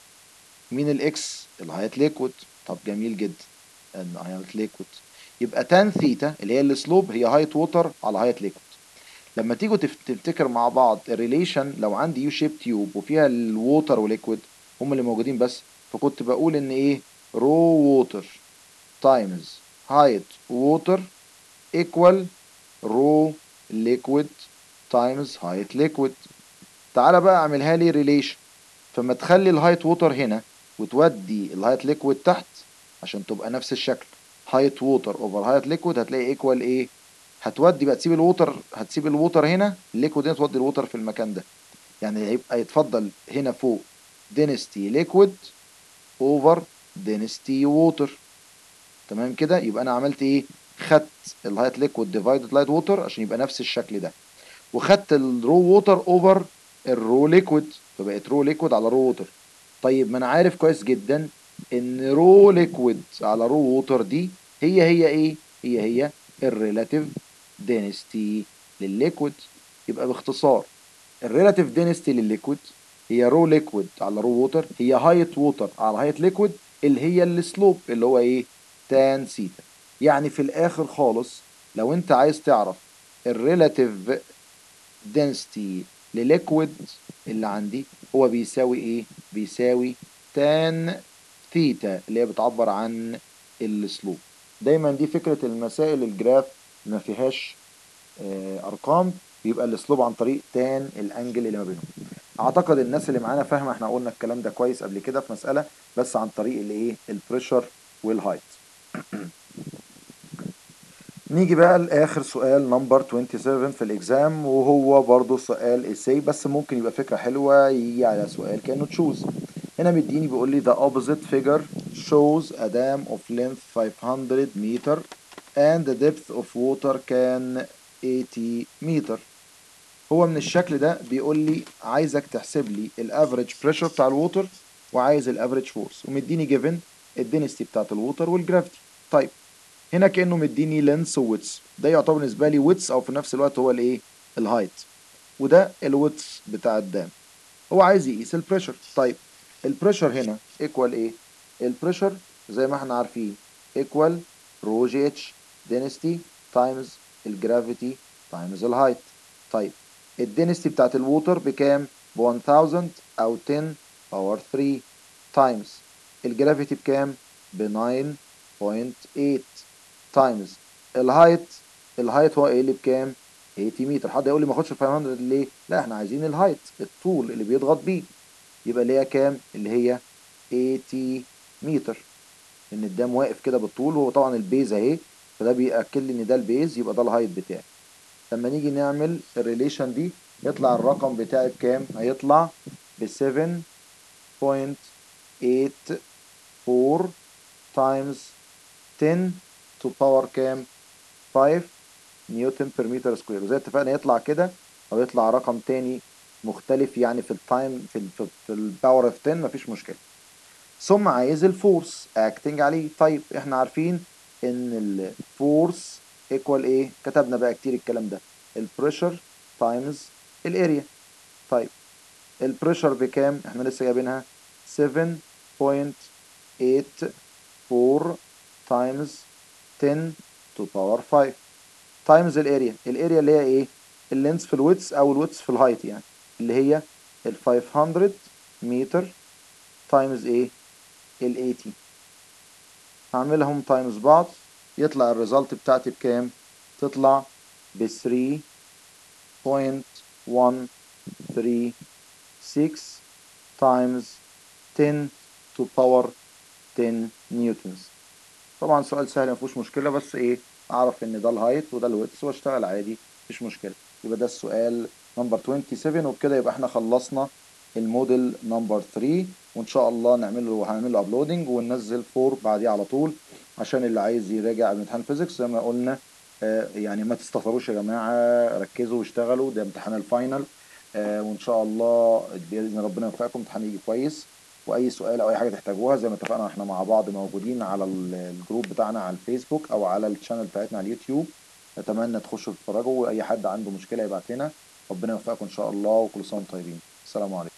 مين الاكس الهايت ليكويد طب جميل جدا الهايت ليكويد يبقى تان ثيتا اللي هي السلوب هي هايت ووتر على هايت ليكويد لما تيجوا تفتكر مع بعض الريليشن لو عندي يو شيب تيوب وفيها الووتر وليكويد هم اللي موجودين بس فكنت بقول ان ايه رو ووتر تايمز هايت ووتر ايكوال رو ليكويد تايمز هايت ليكويد تعالى بقى اعملها لي ريليشن فما تخلي الهايت ووتر هنا وتودي الهايت ليكويد تحت عشان تبقى نفس الشكل هايت ووتر اوفر هايت ليكويد هتلاقي ايكوال ايه هتودي بقى تسيب الووتر هتسيب الووتر هنا الليكويد هنا تودي الووتر في المكان ده يعني هيبقى يتفضل هنا فوق density liquid over density water تمام كده يبقى انا عملت ايه خدت الهايت ليكويد ديفايدد لايت ووتر عشان يبقى نفس الشكل ده وخدت الرو ووتر اوفر الرو ليكويد فبقت رو ليكويد على رو ووتر طيب ما انا عارف كويس جدا ان رو ليكويد على رو ووتر دي هي هي ايه هي هي الريلاتيف density للليكويد يبقى باختصار الريلاتيف density للليكويد هي رو ليكويد على رو ووتر هي هايت ووتر على هايت ليكويد اللي هي السلوب اللي هو ايه تان سيتا يعني في الاخر خالص لو انت عايز تعرف الريلاتيف density لليكويد اللي عندي هو بيساوي ايه بيساوي تان ثيتا اللي هي بتعبر عن السلوب دايما دي فكرة المسائل الجراف ما فيهاش آه، ارقام بيبقى الاسلوب عن طريق تان الانجل اللي ما بينهم اعتقد الناس اللي معانا فاهمه احنا قلنا الكلام ده كويس قبل كده في مساله بس عن طريق الايه البريشر والهايت نيجي بقى لاخر سؤال نمبر 27 في الاكزام وهو برضو سؤال اساي بس ممكن يبقى فكره حلوه يجي على سؤال كانه تشوز هنا مديني بيقول لي the opposite figure shows a dam of length 500 meter and the depth of water can 80 متر هو من الشكل ده بيقول لي عايزك تحسب لي الافريج بريشر بتاع الووتر وعايز الافريج فورس ومديني جيفن الدنستي بتاعت الووتر والجرافيتي طيب هنا كانه مديني لينس وويتس ده يعتبر بالنسبه لي ويتس او في نفس الوقت هو الايه الهايت وده الويتس بتاع الدام هو عايز يقيس البريشر طيب البريشر هنا ايكوال ايه البريشر زي ما احنا عارفين ايكوال رو جي اتش density تايمز الجرافيتي تايمز الهايت طيب الدنستي بتاعت الووتر بكام ب 1000 او 10 باور 3 تايمز الجرافيتي بكام ب 9.8 تايمز الهايت الهايت هو ايه اللي بكام 80 متر حد يقول لي ما اخدش ال 500 ليه لا احنا عايزين الهايت الطول اللي بيضغط بيه يبقى اللي هي كام اللي هي 80 متر ان الدام واقف كده بالطول وهو طبعا البيز اهي فده بيأكد لي ان ده البيز يبقى ده الهايت بتاعي لما نيجي نعمل الريليشن دي يطلع الرقم بتاعي بكام هيطلع ب 7.84 تايمز 10 تو باور كام 5 نيوتن بير متر سكوير وزي اتفقنا يطلع كده او يطلع رقم تاني مختلف يعني في التايم في ال في, في الباور اوف 10 مفيش مشكله ثم عايز الفورس اكتنج عليه طيب احنا عارفين ان الفورس ايكوال ايه كتبنا بقى كتير الكلام ده البريشر تايمز الاريا طيب البريشر بكام احنا لسه جايبينها 7.84 تايمز 10 تو باور 5 تايمز الاريا الاريا اللي هي ايه اللينس في الويتس او الويتس في الهايت يعني اللي هي ال 500 متر تايمز ايه ال 80 هعملهم تايمز بعض يطلع الريزلت بتاعتي بكام تطلع ب 3.136 تايمز 10 to power 10 نيوتنز طبعا سؤال سهل مفيهوش مشكله بس ايه اعرف ان ده الهايت وده الويتس واشتغل عادي مفيش مشكله يبقى ده السؤال نمبر 27 وبكده يبقى احنا خلصنا الموديل نمبر 3 وان شاء الله نعمله هنعمل له ابلودنج وننزل 4 بعديه على طول عشان اللي عايز يراجع امتحان فيزيكس زي ما قلنا آه يعني ما تستغربوش يا جماعه ركزوا واشتغلوا ده امتحان الفاينل آه وان شاء الله باذن ربنا يوفقكم امتحان يجي كويس واي سؤال او اي حاجه تحتاجوها زي ما اتفقنا احنا مع بعض موجودين على الجروب بتاعنا على الفيسبوك او على الشانل بتاعتنا على اليوتيوب اتمنى تخشوا تتفرجوا واي حد عنده مشكله يبعت لنا ربنا يوفقكم ان شاء الله وكل سنه وانتم طيبين السلام عليكم